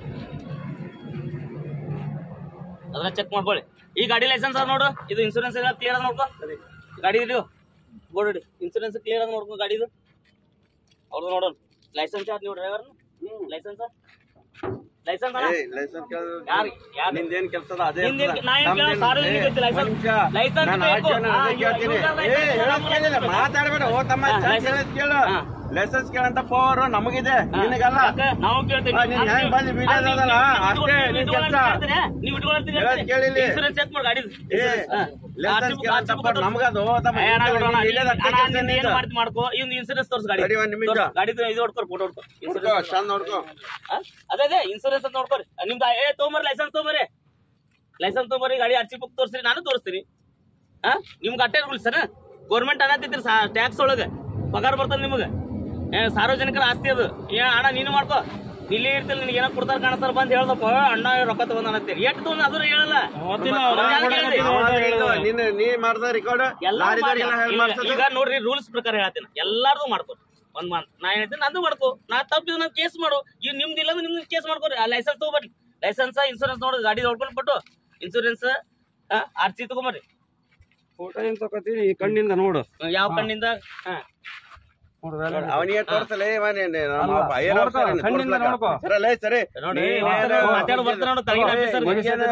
ಅದನ್ನ ಚೆಕ್ ಮಾಡ್ಕೊಳ್ಳಿ ಈ ಗಾಡಿ ಲೈಸೆನ್ಸ್ ಅದ ನೋಡು ಇದು ಇನ್ಸೂರೆನ್ಸ್ ಎಲ್ಲ ಕ್ಲಿಯರ್ ಅದ ನೋಡ್ಕೊ ಗಾಡಿ ಇದು ಬೋರ್ಡ್ ಇಡಿ ಇನ್ಸೂರೆನ್ಸ್ ಕ್ಲಿಯರ್ ಅದ ನೋಡ್ಕೊ ಗಾಡಿದು ಅವ್ರದ್ದು ನೋಡೋಣ ಲೈಸೆನ್ಸ್ ಯಾರು ನೀವು ಡ್ರೈವರ್ ಲೈಸೆನ್ಸ್ ಲೈಸೆನ್ಸ್ ಅಣ್ಣ ಏಯ್, license ಕೇಳೋದು. ಯಾರು ಯಾರು ನಿಂದೇನ್ ಕೆಲ್ಸದ ಅದೇ ನಿಂದೇನ್ ಇರ್ತದ. ನಾ ಏನ್ ಕೇಳ ನಮ್ದೇನ್- ಸಾರ್ವಜನಿಕ ಏ, ಐತಿ license. ಒಂದ್ ನಿಮಿಷ. license ನಾನು ಬೇಕು. ಆಚೆ ನಾನು ಹಾ, ಅದಕ್ಕೆ ಇವ್ರು- ಹೇಳ್ತೀನಿ. ಇವ್ರು ಏ, license ಹೇಳೋದ್ ಕೇಳಿಲ್ಲ, ಬೇಕು. ಮಾತಾಡ್ಬೇಡ ಓ ತಮ್ಮ ಹಾ, ಚಂದ license. ಹೇಳೋದ್ ಕೇಳು ಹಾ. ಲೈಸೆನ್ಸ್ ಕೇಳಂತ ಪವರ್ ನಮಗಿದೆ ಹಾ, ನಿನಗಲ್ಲ ಯಾಕೆ? ನಾವು ಕೇಳ್ತೇವೆ ಹಾ, ನೀನ್ ಹೆಂಗ್ ಬಂದು video ಅದಲ್ಲ, ಅಷ್ಟೇ ನಿನ್ ಕೆಲ್ಸ. ನೀವು ಇಟ್ಕೊಳ್ತೀನಿ ಹೇಳೋದ್ ಕೇಳಿಲ್ಲಿ. ಇನ್ಸೂರೆನ್ಸ್ ಚೆಕ್ ಮಾಡಿ ಗಾಡಿ ಏ ಲೈಸೆನ್ಸ್ ಕೇಳಂತ ಪವರ್ ನಮಗದು ತಮ್ಮ ಏ, ಅಣ್ಣ, ಬಿಡು ಅಣ್ಣ, ಇಲ್ಲೇ ನೀನ್- ಅದಕ್ಕೆ ಅಣ್ಣ, ಕೆಲ್ಸ ನೀನ್ ಏನ್ ನಿಂದು. ಮಾಡ್ತಿ ಮಾಡ್ಕೋ ಇವ್ನು ಇನ್ಸೂರೆನ್ಸ್ ತೋರ್ಸ್ ಗಾಡಿ ತಡಿ, ಒಂದ್ ನಿಮಿಷ. ತೋರ್ಸ್, ಗಾಡಿದು ಇದು ಹೊಡ್ಕೊರ್ ಫೋಟೋ ಹೊಡ್ಕೊ ನೋಡ್ಕೋ ಇನ್ಸೂರೆನ್ಸ್ ಚಂದ ನೋಡ್ಕೋ ಆ? ಅದೇ ಅದೇ ಇನ್ಸೂರೆನ್ಸ್ ಅಂತ ನೋಡ್ಕೊರಿ ನಿಮ್ದು ಏ ತೊಗೊಂಬರ್ರಿ ಲೈಸೆನ್ಸ್ ತೊಗೊಂಬರ್ರಿ ಲೈಸೆನ್ಸ್ ತೊಗೊಂಬರ್ರಿ ಗಾಡಿ ಆರ್ ಸಿ ಬುಕ್ ತೋರಿಸ್ರಿ ನಾನು ತೋರಿಸ್ತೀನಿ ಹಾ ನಿಮ್ಗೆ ಅಟ್ಟೆ ರೂಲ್ಸ್ ಸರ್ ಗೌರ್ಮೆಂಟ್ ಅನ್ನತ್ತಿದ್ರಿ ಟ್ಯಾಕ್ಸ್ ಒಳಗೆ ಪಗಾರ ಬರ್ತದೆ ನಿಮಗೆ ಏ ಸಾರ್ವಜನಿಕರ ಆಸ್ತಿ ಅದು ಏ ಅಣ್ಣ ನೀನು ಮಾಡ್ಕೋ ಇಲ್ಲಿ ಇರ್ತಿಲ್ಲ ನಿನಗೆ ಏನೋ ಕೊಡ್ತಾರ ಕಾಣಿಸ್ತಾರ ಬಂದ್ ಹೇಳ್ದಪ್ಪ ಅಣ್ಣ ರೊಕ್ಕ ತಗೊಂಡ್ ಅನ್ನತ್ತೀರಿ ಎಷ್ಟು ತಗೊಂಡ್ ಅದ್ರ ಹೇಳಲ್ಲ ಒಂದ್ ಯಾಕ್ ಹೇಳ್ತಿ? ಅವಾಗ ಹೇಳಿದ್ದು, ನೀನು ನೀ ಮಾಡ್ದ ರೆಕಾರ್ಡ್ ಎಲ್ಲ ಲಾರಿದವ್ರಿಗೆಲ್ಲ ಮಾಡಿ- ಹೇಳಿ ಈಗ- ಮಾಡ್ಸೋದು ಈಗ ನೋಡ್ರಿ ರೂಲ್ಸ್ ಪ್ರಕಾರ ಹೇಳ್ತೀನಿ ಎಲ್ಲಾರ್ದು ಮಾಡ್ಕೊ ಒಂದ್ ಮಾತು ನಾ ಹೇಳ್ತೀನಿ ನಂದು ಮಾಡ್ಕೋ ನಾ ತಪ್ಪಿದ್ರೆ ನಾನು ಕೇಸ್ ಮಾಡು ಈಗ ನಿಮ್ದು ಇಲ್ಲ ಅಂದ್ರೆ ನಿಮ್ದು ಕೇಸ್ ಮಾಡ್ಕೋರಿ ಆ ಲೈಸೆನ್ಸ್ ತಗೋಬರ್ರಿ ಲೈಸೆನ್ಸ್ ಇನ್ಸೂರೆನ್ಸ್ ನೋಡೋದು ಗಾಡಿ ನೋಡ್ಕೊಂಡು ಬಿಟ್ಟು ಇನ್ಸೂರೆನ್ಸ್ ಆರ್ ಸಿ ತಗೊಂಬರ್ರಿ ಫೋಟೋ ಏನ್ ತಗೋತೀನಿ ಈ ಕಣ್ಣಿಂದ ನೋಡು ಯಾವ ಕಣ್ಣಿಂದ ಹಾ ಅವನಿಗೆ ತೋರ್ಸಲೇ ಕಣ್ಣಿಂದ ನೋಡ್ಕೋ. ಸರಲ್ಲ ಸರಿ ನೋಡಿ ಮಾತಾಡೋ ಬರ್ತಾರ ನೋಡು ತಲೆಗಿನ ಆಫೀಸರ್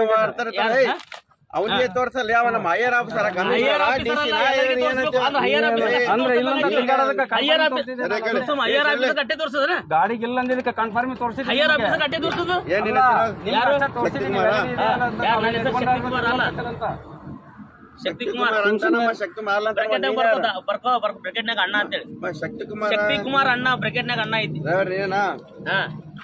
ಅವನಿಗೆ ತೋರ್ಸಲ್ಲ ಯಾವ ನಮ್ಮ ಹೈಯರ್ ಆಫೀಸರ್ ಹೈಯರ್ ಆಫೀಸರ್ ಅಲ್ಲ, ಎಲ್ಲರಿಗೆ ತೋರ್ಸ್ಬೇಕು. ಅಂದ್ರೆ ಹೈಯರ್ ಆಫೀಸರ್ ಅಂದ್ರೆ ಇಲ್ಲಂದ್ರೆ ತಿರ್ಗಾಡೋದಕ್ಕೆ ಹೈಯರ್ ಕಣ್ಣಿಂದ ಆಫೀಸರ್ ತೋರ್ಸಿದ್ರೆ ಸುಮ್ಮ ಹೈಯರ್ ಆಫೀಸರ್ ಕಟ್ಟೆ ತೋರ್ಸದ್ರ ಗಾಡಿಗೆ ಇಲ್ಲ ಅಂದಿದ್ದಕ್ಕೆ ಕನ್ಫರ್ಮ್ ತೋರಿಸಿದ್ರೆ ಹೈಯರ್ ಆಫೀಸರ್ ಕಟ್ಟೆ ತೋರ್ಸೋದು ಏನಿಲ್ಲ ಯಾರು? ತೋರಿಸಿದ್ರೆ ಯಾರು? ನನ್ನ ಹೆಸರು ಶಕ್ತಿಕುಮಾರ್ ಅಲ್ಲ. ಶಕ್ತಿ ಕುಮಾರ್ ಶಕ್ತಿಕುಮಾರ್ ಶಕ್ತಿಕುಮಾರ್ ಅಂತ ಬ್ರಾಕೆಟ್ ಬರ್ಕೋದ ಬರ್ಕೋ ಬರ್ಕೋ ಬ್ರಾಕೆಟ್ನಾಗ ಅಣ್ಣ ಅಂತೇಳಿ ಶಕ್ತಿಕುಮಾರ್ ಶಕ್ತಿ ಕುಮಾರ್ ಅಣ್ಣ ಬ್ರಾಕೆಟ್ನಾಗ ಅಣ್ಣ ಐತಿ ಡ್ರೈವರ್ ಏನಾ ಹಾ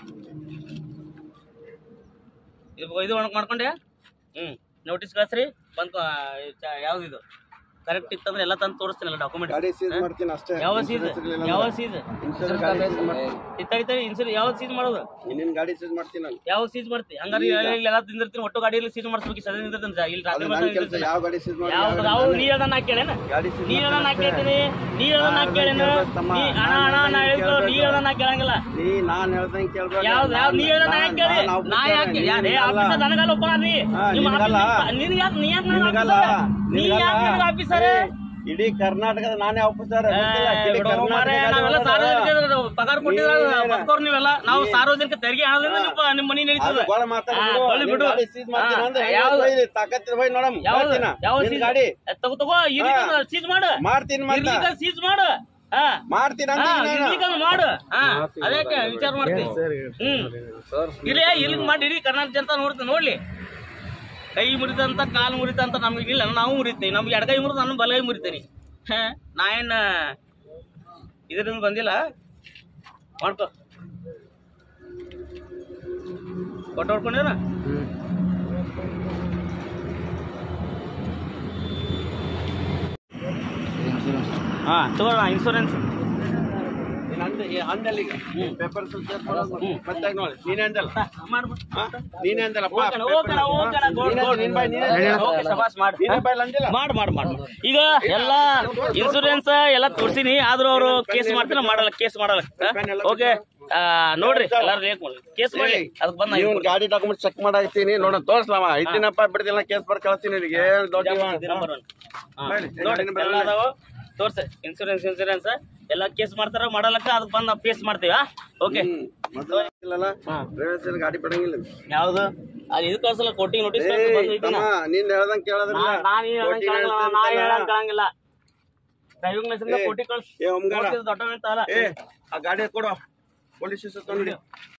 ಇದು ಇದು ಒಣಕ್ ಮಾಡ್ಕೊಂಡೆ ಹ್ಮ್ ನೋಟಿಸ್ ಕಳ್ಸ್ರಿ ಬಂದ್ ಯಾವ್ದು ಇದು ಕರೆಕ್ಟ್ ಇತ್ತಂದ್ರೆ ಎಲ್ಲ ತಂದು ತೋರಿಸ್ತೀನಲ್ಲ ಡಾಕ್ಯುಮೆಂಟ್ ಗಾಡಿ ಸೀಸ್ ಮಾಡ್ತೀನಿ ಅಷ್ಟೇ ಯಾವ ಸೀಸ್ ಯಾವ ಸೀಸ್ ಇನ್ಶೂರೆನ್ಸ್ ಗಾಡಿ ಸೀಸ್ ಮಾಡ್ತೀನಿ ಇತ್ತ ಇತ್ತ ಇನ್ಸೂರ್ ಯಾವ್ದು ಸೀಸ್ ಮಾಡೋದು ನಿನ್ನ ಗಾಡಿ ಸೀಸ್ ಮಾಡ್ತೀನಿ ನಾನು ಯಾವ ಸೀಸ್ ಮಾಡ್ತಿ ಹಂಗಾರೆ ಇಲ್ಲಿ ಎಲ್ಲ ತಿಂದಿರ್ತೀನಿ ಒಟ್ಟು ಗಾಡಿಯಲ್ಲಿ ಸೀಸ್ ಮಾಡಿಸ್ಬೇಕು ಸದಾ ನಿಂದಿರ್ತೀನಿ ಇಲ್ಲಿ ರಾತ್ರಿ ಅದು ನನ್ನ ಕೆಲಸ ಯಾವ ಗಾಡಿ ಸೀಸ್ ಮಾಡಿ ಯಾವ್ದು ಯಾವ ನೀ ಹೇಳ್ದನ್ನ ಹಾಕ್ಯಾಳೇನ ಗಾಡಿ ಸೀಸ್ ನೀ ಹೇಳ್ದನ್ನ ಹಾಕ್ಯಾತೀನಿ ನೀ ಹೇಳ್ದನ್ನ ಹಾಕ್ಯಾಳೇನ ನೀ ಅಣ್ಣ ಅಣ್ಣ ನಾ ಹೇಳ್ಕೊ ನೀ ಹೇಳ್ದನ್ನ ಕೇಳಂಗಿಲ್ಲ ನೀ ನಾನ್ ಹೇಳ್ದಂಗೆ ಕೇಳ್ಬೇಕು ಯಾವ್ದು ಯಾವ್ದು ನೀ ಹೇಳ್ದ ನಾ ಯಾಕೆ ಕೇಳಿ ನಾ ಯಾಕೆ ಯಾರೇ ಆಫೀಸರ್ ನನಗಲ್ಲ ಒಬ್ಬ ನೀ ಹಾ, ನಿಮ್ಮ ನಿನಗಲ್ಲ. ನಿನಗೆ ಯಾಕೆ ನೀ ಯಾಕೆ ನಿನಗಲ್ಲ. ನೀ ಯಾಕೆ ನನಗೆ ಆಫೀಸರ್ ಇಡೀ ಕರ್ನಾಟಕದ ನಾನೇ ಆಫೀಸರ್ ನಾವೆಲ್ಲ ಸಾರ್ವಜನಿಕ ಪಗಾರ ಕೊಟ್ಟಿದ್ರ ಬದುಕೋರ್ ನೀವೆಲ್ಲ ನಾವು ಸಾರ್ವಜನಿಕ ತೆರಿಗೆ ಹಣದಿಂದ ನಿಮ್ಮ ನಿಮ್ಮ ಮನೆ ನಡೀತದೆ ಹೊಳ್ಳಿ ಬಿಡು. ಹಾ, ಯಾವ್ದು? ತಾಕತ್ತಿದ ಹೋಯ್ ನೋಡಮ್ ಯಾವ್ದು ಯಾವ ನಿನ್ ಸೀಸ್ ಗಾಡಿ ತಗೋ ತಗೋ ಇರ್ಲಿಕ್ಕ ಸೀಸ್ ಮಾಡು ಮಾಡ್ತೀನಿ ಮತ್ತೆ ಇರ್ಲಿಕ್ಕ ಸೀಸ್ ಮಾಡು ಹಾ ಮಾಡ್ತೀನಿ ಹಾ ಅಂತ ಇರ್ಲಿಕ್ಕ ಮಾಡು ಹಾ ಅದಕ್ಕೆ ವಿಚಾರ ಮಾಡ್ತೀನಿ ಹ್ಮ್ ಇಲ್ಲ ಇಲ್ಲಿಗೆ ಮಾಡಿ ಇಡೀ ಕರ್ನಾಟಕ ಜನತಾ ನೋಡ್ತೀನಿ ನೋಡ್ಲಿ ಕೈ ಮುರಿತಂತ ಕಾಲು ಮುರಿತಂತ ನಮ್ಗೆ ಇಲ್ಲ ನಾವು ಮುರಿತೀವಿ ನಮ್ಗೆ ಎಡಗೈ ಮುರಿದು ನಾನು ಬಲಗೈ ಮುರಿತೀನಿ ಹಾ ನಾ ಏನು ಇದರಿಂದ ಬಂದಿಲ್ಲ ಮಾಡ್ಕೋ ಕೊಟ್ಟು ಹೊಡ್ಕೊಂಡಿರ ಇನ್ಶೂರೆನ್ಸ್ ಹಾಂ ತಗೋಣ ಇನ್ಶೂರೆನ್ಸ್ ಪೇಪರ್ ಮತ್ತೆ ನೋಡಿ ನೀನೇ ಅಂದಲ್ಲ ಮಾಡ್ಬಿಟ್ಟು ಹಾ? ನೀನೇ ಅಂದಲ್ಲಪ್ಪ ಓಕೆನಾ, ಓಕೆನಾ, ಓಕೆನಾ, ಗೋಡ್, ಗೋಡ್. ನೀನ್ ಬಾಯ್, ನೀನೇ ಓಕೆ, ಅಂದಲ್ಲ. ಶಬಾಷ್, ಮಾಡು. ನೀನೇ ಬಾಯ್ ಅಂದಿಲ್ಲ ಮಾಡ್ ಮಾಡ್ ಮಾಡ್ ಮಾಡ್. ಈಗ ಎಲ್ಲ ಇನ್ಸೂರೆನ್ಸ್ ಎಲ್ಲ ತೋರ್ಸಿನಿ ಆದ್ರೂ ಅವರು ಕೇಸ್ ಮಾಡ್ತಾರ ಮಾಡಲ್ಲ ಕೇಸ್ ಮಾಡಲ್ಲ ಓಕೆ ನೋಡ್ರಿ ಎಲ್ಲಾರು ಕೇಸ್ ಮಾಡಿ ಅದಕ್ಕೆ ಬಂದ ನೀವು ಗಾಡಿ ಡಾಕ್ಯುಮೆಂಟ್ ಚೆಕ್ ಮಾಡಾಕ್ತೀನಿ ನೋಡ ತೋರ್ಸ್ಲವ ಐತಿನಪ್ಪ ಬಿಡ್ತಿಲ್ಲ ಕೇಸ್ ಬರ್ ಕಳ್ಸ್ತೀನಿ ಇಲ್ಲಿಗೆ ಏನ್ ದೊಡ್ಡ ಇವ. ಹೇಳಿ, ನೋಡಿ ಗಾಡಿನ ಎಲ್ಲ ಅದಾವ ತೋರ್ಸ ಇನ್ಸೂರೆನ್ಸ್ ಇನ್ಸೂರೆನ್ಸ್ ಎಲ್ಲ ಕೇಸ್ ಮಾಡ್ತಾರ ಮಾಡಲಕ್ಕ ಅದಕ್ಕೆ ಬಂದು ನಾವು ಫೇಸ್ ಮಾಡ್ತೀವಿ ಓಕೆ ಹ್ಮ್. ಮತ್ತೆ ಇಲ್ಲಲ್ಲ ಡ್ರೈವರ್ ಸೀಟ್ ಗಾಡಿ ಬಿಡಂಗಿಲ್ಲ ಯಾವ್ದು ಅಲ್ಲಿ ಇದು ಕಳ್ಸಲ್ಲ ಕೋಟಿ ನೋಟಿಸ್ ಏ ಬಂದು ತಮ್ಮ, ನೀನ್ ಹೇಳ್ದಂಗ್ ಕೇಳೋದ್ರಲ್ಲ ನಾನು ಕೋಟಿ ನಾ ಹೇಳಕ್ ಕಾಣಂಗಿಲ್ಲ ಡ್ರೈವಿಂಗ್ ಲೈಸೆನ್ಸ್ ಕೋಟಿ ಕಳ್ಸಿ ಏ ಒಮ್ಗಾರ ದೊಡ್ಡ ಅಲ್ಲ ಏ ಆ ಗಾಡಿ ಕೊಡು ಪೊಲೀಸ್ ಸ್ಟೇಷನ್